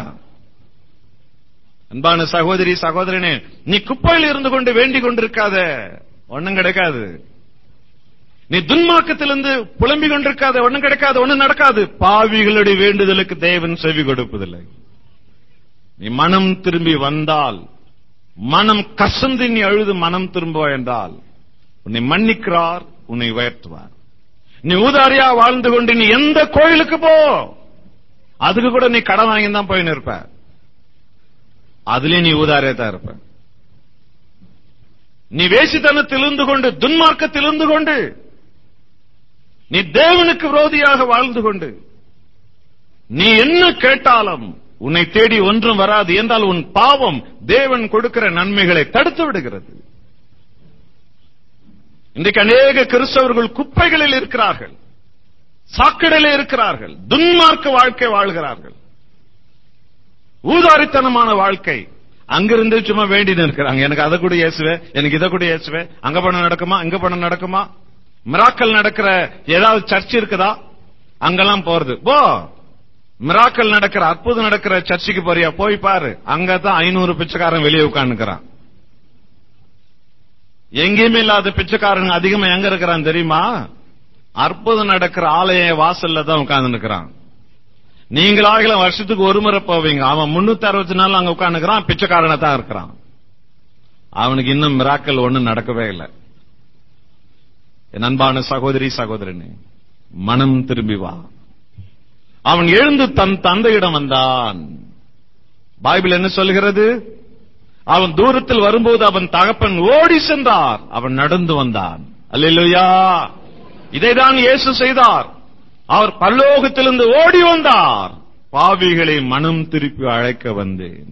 அன்பான சகோதரி சகோதரனே நீ குப்பையில் இருந்து கொண்டு வேண்டிக் கொண்டிருக்காத ஒண்ணும் கிடைக்காது நீ துன்மாக்கத்திலிருந்து புலம்பிக் கொண்டிருக்காத ஒண்ணும் கிடைக்காது ஒண்ணும் நடக்காது பாவிகளுடைய வேண்டுதலுக்கு தேவன் செவி கொடுப்பதில்லை நீ மனம் திரும்பி வந்தால் மனம் கசந்து நீ அழுது மனம் திரும்ப என்றால் உன்னை மன்னிக்கிறார் உன்னை உயர்த்துவார் நீ ஊதாரியா வாழ்ந்து கொண்டு நீ எந்த கோயிலுக்கு போ அதுக்கு கூட நீ கடன் வாங்கி தான் போயின்னு இருப்ப அதுலயும் நீ ஊதாரியா தான் இருப்ப நீ வேசித்தனத்தில் இருந்து கொண்டு துன்மார்க்கத்தில் இருந்து கொண்டு நீ தேவனுக்கு விரோதியாக வாழ்ந்து கொண்டு நீ என்ன கேட்டாலும் உன்னை தேடி ஒன்றும் வராது என்றால் உன் பாவம் தேவன் கொடுக்கிற நன்மைகளை தடுத்து விடுகிறது இன்றைக்கு அநேக கிறிஸ்தவர்கள் குப்பைகளில் இருக்கிறார்கள் சாக்கடையில இருக்கிறார்கள் துன்மார்க்க வாழ்க்கை வாழ்கிறார்கள் ஊதாரித்தனமான வாழ்க்கை அங்கிருந்து சும்மா வேண்டி இருக்கிறாங்க எனக்கு அதை கூட இயேசுவே எனக்கு இதை கூட இயேசுவே அங்க பணம் நடக்குமா இங்க பணம் நடக்குமா மிராக்கல் நடக்கிற ஏதாவது சர்ச் இருக்குதா அங்கெல்லாம் போறது போ மிராக்கல் நடக்கிற அற்புதம் நடக்கிற சர்ச்சுக்கு போறியா போய் பாரு அங்கதான் ஐநூறு பிச்சைக்காரன் வெளியே உட்கார்ந்துக்கிறான் எங்கேயுமே இல்லாத பிச்சைக்காரன் அதிகமா எங்க இருக்கிறான் தெரியுமா அற்புதம் நடக்கிற ஆலய வாசல்ல தான் உட்கார்ந்து இருக்கிறான் நீங்களாகல வருஷத்துக்கு ஒரு முறை போவீங்க அவன் முன்னூத்தி அறுபத்தி நாலு அங்க உட்காந்துக்கிறான் பிச்சைக்காரனை தான் இருக்கிறான் அவனுக்கு இன்னும் மிராக்கல் ஒண்ணும் நடக்கவே இல்லை என் அன்பான சகோதரி சகோதரனே மனம் திரும்பி வா அவன் எழுந்து தன் தந்தையிடம் வந்தான் பைபிள் என்ன சொல்கிறது அவன் தூரத்தில் வரும்போது அவன் தகப்பன் ஓடி சென்றார் அவன் நடந்து வந்தான் அல்லேலூயா இதைதான் இயேசு செய்தார் அவர் பரலோகத்திலிருந்து ஓடி வந்தார் பாவிகளை மனம் திருப்பி அழைக்க வந்தேன்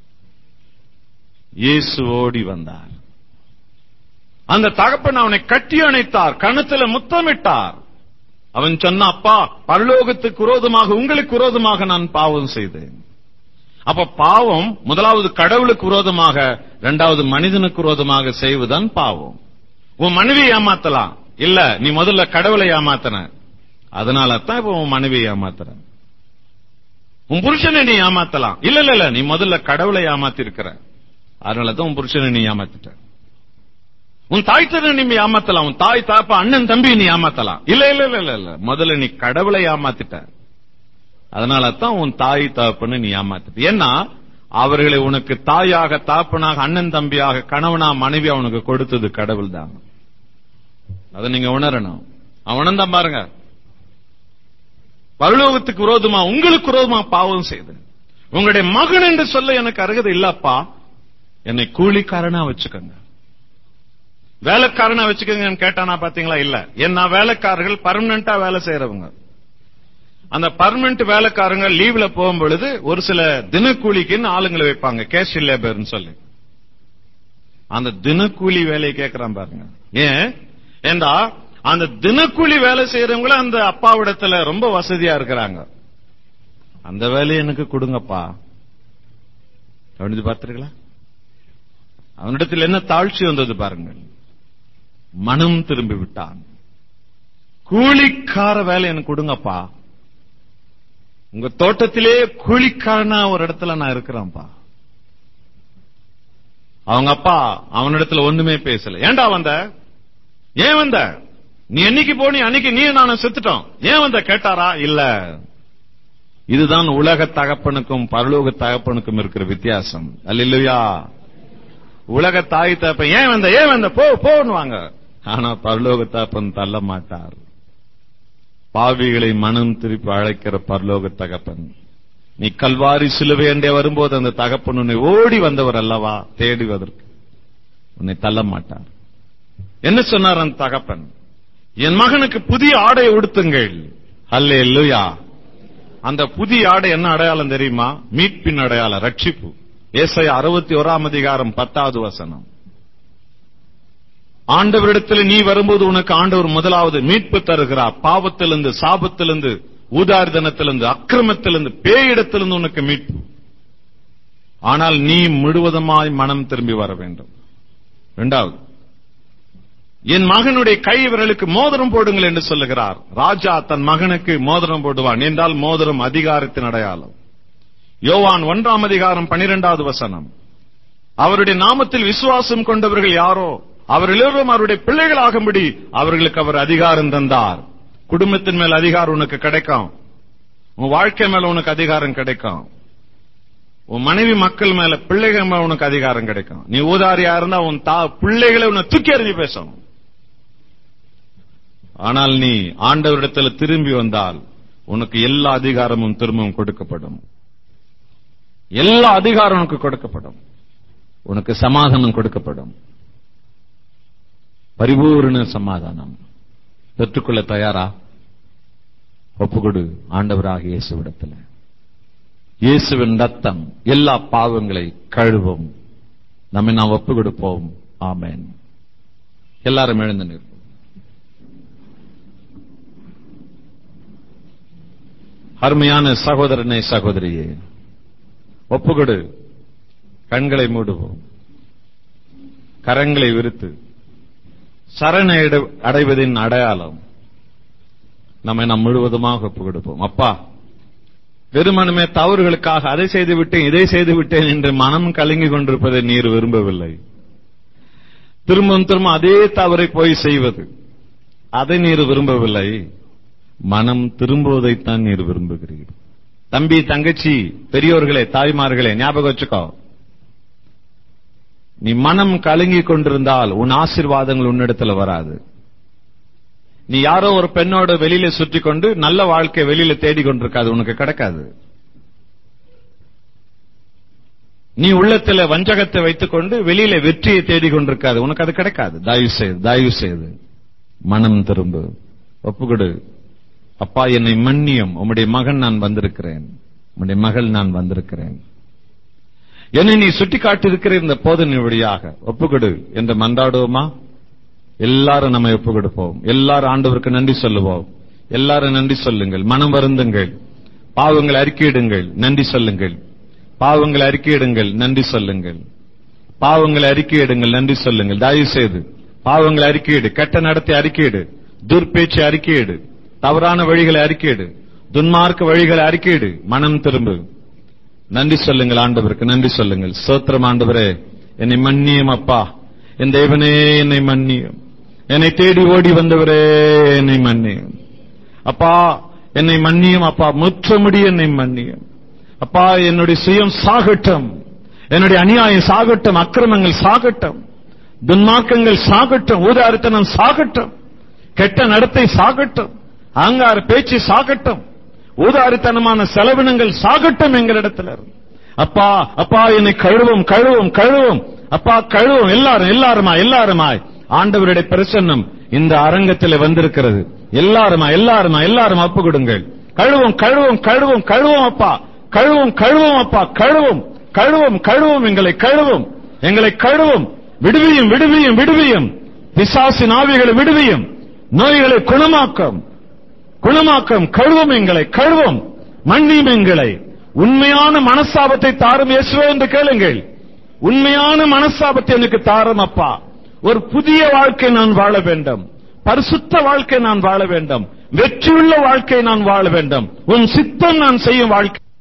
இயேசு ஓடி வந்தார் அந்த தகப்பன் அவனை கட்டி அணைத்தார் கணத்துல முத்தமிட்டார் அவன் சொன்ன அப்பா பரலோகத்துக்கு விரோதமாக உங்களுக்கு விரோதமாக நான் பாவம் செய்தேன் அப்ப பாவம் முதலாவது கடவுளுக்கு விரோதமாக இரண்டாவது மனிதனுக்கு விரோதமாக செய்வதுதான் பாவம் உன் மனைவி ஏமாத்தலாம் இல்ல நீ முதல்ல கடவுளை ஏமாத்தன அதனால தான் இப்ப உன் மனைவி ஏமாத்துற உன் புருஷனை நீ ஏமாத்தலாம் இல்ல இல்ல இல்ல நீ முதல்ல கடவுளை ஏமாத்தி இருக்கிற அதனால தான் உன் புருஷனை நீ ஏமாத்திட்ட உன் தாய் தந்தை நீ ஏமாத்தலாம் உன் தாய் தாப்பா அண்ணன் தம்பி நீ ஏமாத்தலாம் இல்ல இல்ல இல்ல இல்ல இல்ல முதல்ல நீ கடவுளை ஏமாத்திட்ட அதனால தான் உன் தாய் தாப்பன்னு நீ ஏமாத்திட்ட ஏன்னா அவர்களை உனக்கு தாயாக தாப்பனாக அண்ணன் தம்பியாக கணவனா மனைவி அவனுக்கு கொடுத்தது கடவுள் தான் அதை நீங்க உணரணும் அவனும் தான் பாருங்க பரலோகத்துக்கு விரோதமா உங்களுக்கு விரோதமா பாவம் செய்து உங்களுடைய மகன் என்று சொல்ல எனக்கு அருகதை இல்லப்பா என்னை கூலிக்காரனா வச்சுக்கோங்க வேலைக்காரனா வச்சுக்கோங்கன்னு கேட்டானா பாத்தீங்களா இல்ல ஏன்னா வேலைக்காரர்கள் பர்மனண்டா வேலை செய்யறவங்க அந்த பர்மனன்ட் வேலைக்காரங்க லீவ்ல போகும் பொழுது ஒரு சில தினக்கூலிக்குன்னு ஆளுங்களை வைப்பாங்க கேஷ் லேபர்னு சொல்லி அந்த தினக்கூலி வேலையை கேட்கறான் பாருங்க ஏன் ஏண்டா அந்த தினக்கூலி வேலை செய்யறவங்கள அந்த அப்பாவிடத்துல ரொம்ப வசதியா இருக்கிறாங்க அந்த வேலையை எனக்கு கொடுங்கப்பா கவனிச்சு பார்த்திருக்கீங்களா அவனிடத்தில் என்ன தாழ்ச்சி வந்தது பாருங்கள் மனம் திரும்பி விட்டான் கூலிக்கார வேலை எனக்கு கொடுங்கப்பா உங்க தோட்டத்திலே கூலிக்காரனா ஒரு இடத்துல நான் இருக்கிறேன்ப்பா அவங்க அப்பா அவனிடத்துல ஒண்ணுமே பேசல ஏன்டா வந்த ஏன் வந்த நீ என்னைக்கு போனி அன்னைக்கு நீ நானும் செத்துட்டோம் ஏன் வந்த கேட்டாரா இல்ல இதுதான் உலக தகப்பனுக்கும் பரலோக தகப்பனுக்கும் இருக்கிற வித்தியாசம் அல்ல இல்லையா உலக தாய் தகப்பன் ஏன் வந்த ஏன் வந்த போ போன்னுவாங்க ஆனா பரலோக தகப்பன் தள்ள மாட்டார் பாவிகளை மனம் திருப்பி அழைக்கிற பரலோக தகப்பன் நீ கல்வாரி சிலுவை என்றே வரும்போது அந்த தகப்பன் உன்னை ஓடி வந்தவர் அல்லவா தேடுவதற்கு உன்னை தள்ள மாட்டார் என்ன சொன்னார் அந்த தகப்பன் என் மகனுக்கு புதிய ஆடை உடுத்துங்கள் அல்லே இல்லையா அந்த புதிய ஆடை என்ன அடையாளம் தெரியுமா மீட்பின் அடையாளம் ரட்சிப்பு ஏசை அறுபத்தி ஓராம் அதிகாரம் பத்தாவது வசனம் ஆண்டவரிடத்தில் நீ வரும்போது உனக்கு ஆண்டவர் முதலாவது மீட்பு தருகிறார் பாவத்திலிருந்து சாபத்திலிருந்து ஊதாரிதனத்திலிருந்து அக்கிரமத்திலிருந்து பேயிடத்திலிருந்து உனக்கு மீட்பு ஆனால் நீ முழுவதுமாய் மனம் திரும்பி வர வேண்டும் இரண்டாவது என் மகனுடைய கை விரலுக்கு மோதிரம் போடுங்கள் என்று சொல்லுகிறார் ராஜா தன் மகனுக்கு மோதிரம் போடுவான் என்றால் மோதிரம் அதிகாரத்தின் அடையாளம் யோவான் ஒன்றாம் அதிகாரம் பனிரெண்டாவது வசனம் அவருடைய நாமத்தில் விசுவாசம் கொண்டவர்கள் யாரோ அவர் எல்லோரும் அவருடைய பிள்ளைகளாகும்படி அவர்களுக்கு அவர் அதிகாரம் தந்தார் குடும்பத்தின் மேல் அதிகாரம் உனக்கு கிடைக்கும் உன் வாழ்க்கை மேல உனக்கு அதிகாரம் கிடைக்கும் உன் மனைவி மக்கள் மேல பிள்ளைகள் மேல உனக்கு அதிகாரம் கிடைக்கும் நீ ஊதாரியா இருந்தா உன் தா பிள்ளைகளை உன்னை தூக்கி எறிஞ்சு பேசணும் ஆனால் நீ ஆண்டவரிடத்தில் திரும்பி வந்தால் உனக்கு எல்லா அதிகாரமும் திரும்பவும் கொடுக்கப்படும் எல்லா அதிகாரம் உனக்கு கொடுக்கப்படும் உனக்கு சமாதானம் கொடுக்கப்படும் பரிபூர்ண சமாதானம் பெற்றுக்கொள்ள தயாரா ஒப்புக்கொடு ஆண்டவராக இயேசுவிடத்தில் இயேசுவின் ரத்தம் எல்லா பாவங்களை கழுவும் நம்மை நாம் ஒப்பு கொடுப்போம் ஆமேன் எல்லாரும் எழுந்து நிற்போம் அருமையான சகோதரனே சகோதரியே ஒப்புக்கொடு கண்களை மூடுவோம் கரங்களை விரித்து சரணை அடை- அடைவதின் அடையாளம் நம்மை நாம் முழுவதுமாக ஒப்புக் கொடுப்போம் அப்பா வெறுமனமே தவறுகளுக்காக அதை செய்து விட்டேன் இதை செய்து விட்டேன் என்று மனம் கலங்கிக் கொண்டிருப்பதை நீர் விரும்பவில்லை திரும்பவும் திரும்ப அதே தவறை போய் செய்வது அதை நீர் விரும்பவில்லை மனம் திரும்புவதைத்தான் நீர் விரும்புகிறீர் தம்பி தங்கச்சி பெரியோர்களே தாய்மார்களே ஞாபகம் வச்சுக்கோ நீ மனம் கலங்கிக் கொண்டிருந்தால் உன் ஆசீர்வாதங்கள் உன்னிடத்துல வராது நீ யாரோ ஒரு பெண்ணோட வெளியில சுற்றி கொண்டு நல்ல வாழ்க்கை வெளியில தேடிக் கொண்டிருக்காது உனக்கு கிடைக்காது நீ உள்ளத்துல வஞ்சகத்தை வைத்துக் கொண்டு வெளியில வெற்றியை தேடிக் கொண்டிருக்காது உனக்கு அது கிடைக்காது தயவு செய்து தயவு செய்து மனம் திரும்பு ஒப்புக்கொடு அப்பா என்னை மன்னியும் உம்முடைய மகன் நான் வந்திருக்கிறேன் உம்முடைய மகள் நான் வந்திருக்கிறேன் என்னை நீ சுட்டிக்காட்டியிருக்கிற இந்த போதனை வழியாக ஒப்புக்கொடு என்று மன்றாடுவோமா எல்லாரும் நம்மை ஒப்புக் கொடுப்போம் எல்லாரும் ஆண்டவருக்கு நன்றி சொல்லுவோம் எல்லாரும் நன்றி சொல்லுங்கள் மனம் வருந்துங்கள் பாவங்களை அறிக்கையிடுங்கள் நன்றி சொல்லுங்கள் பாவங்களை அறிக்கையிடுங்கள் நன்றி சொல்லுங்கள் பாவங்களை அறிக்கையிடுங்கள் நன்றி சொல்லுங்கள் தயவு செய்து பாவங்களை அறிக்கையிடு கெட்ட நடத்தை அறிக்கையிடு துர்பேச்சு அறிக்கையிடு தவறான வழிகளை அறிக்கையிடு துன்மார்க்க வழிகளை அறிக்கையிடு மனம் திரும்பு நன்றி சொல்லுங்கள் ஆண்டவருக்கு நன்றி சொல்லுங்கள் சோத்திரம் ஆண்டவரே என்னை மன்னியும் அப்பா என் தேவனே என்னை மன்னியும் என்னை தேடி ஓடி வந்தவரே என்னை மன்னியும் அப்பா என்னை மன்னியும் அப்பா முற்றமுடி என்னை மன்னியும் அப்பா என்னுடைய சுயம் சாகட்டும் என்னுடைய அநியாயம் சாகட்டும் அக்கிரமங்கள் சாகட்டும் துன்மார்க்கங்கள் சாகட்டும் ஊதாரித்தனம் சாகட்டும் கெட்ட நடத்தை சாகட்டும் அங்கார பேச்சு சாகட்டும் ஊதாரித்தனமான செலவினங்கள் சாகட்டும் எங்களிடத்துல இருந்து. அப்பா அப்பா என்னை கழுவும் கழுவும் கழுவும் அப்பா கழுவும் எல்லாரும் எல்லாருமா எல்லாருமாய் ஆண்டவருடைய பிரசன்னம் இந்த அரங்கத்தில் வந்திருக்கிறது எல்லாருமா எல்லாருமா எல்லாரும் ஒப்பு கொடுங்கள் கழுவும் கழுவும் கழுவும் கழுவும் அப்பா கழுவும் கழுவும் அப்பா கழுவும் கழுவும் கழுவும் எங்களை கழுவும் எங்களை கழுவும் விடுவியும் விடுவியும் விடுவியும் பிசாசின் ஆவிகளை விடுவியும் நோய்களை குணமாக்கும் குணமாக்கம் கழுவும் எங்களை கழுவும் மன்னியும் எங்களை உண்மையான மனஸ்தாபத்தை தாரும் இயேசுவே என்று கேளுங்கள் உண்மையான மனஸ்தாபத்தை எனக்கு தாரும் அப்பா ஒரு புதிய வாழ்க்கை நான் வாழ வேண்டும் பரிசுத்த வாழ்க்கை நான் வாழ வேண்டும் வெற்றியுள்ள வாழ்க்கை நான் வாழ வேண்டும் உன் சித்தம் நான் செய்யும் வாழ்க்கை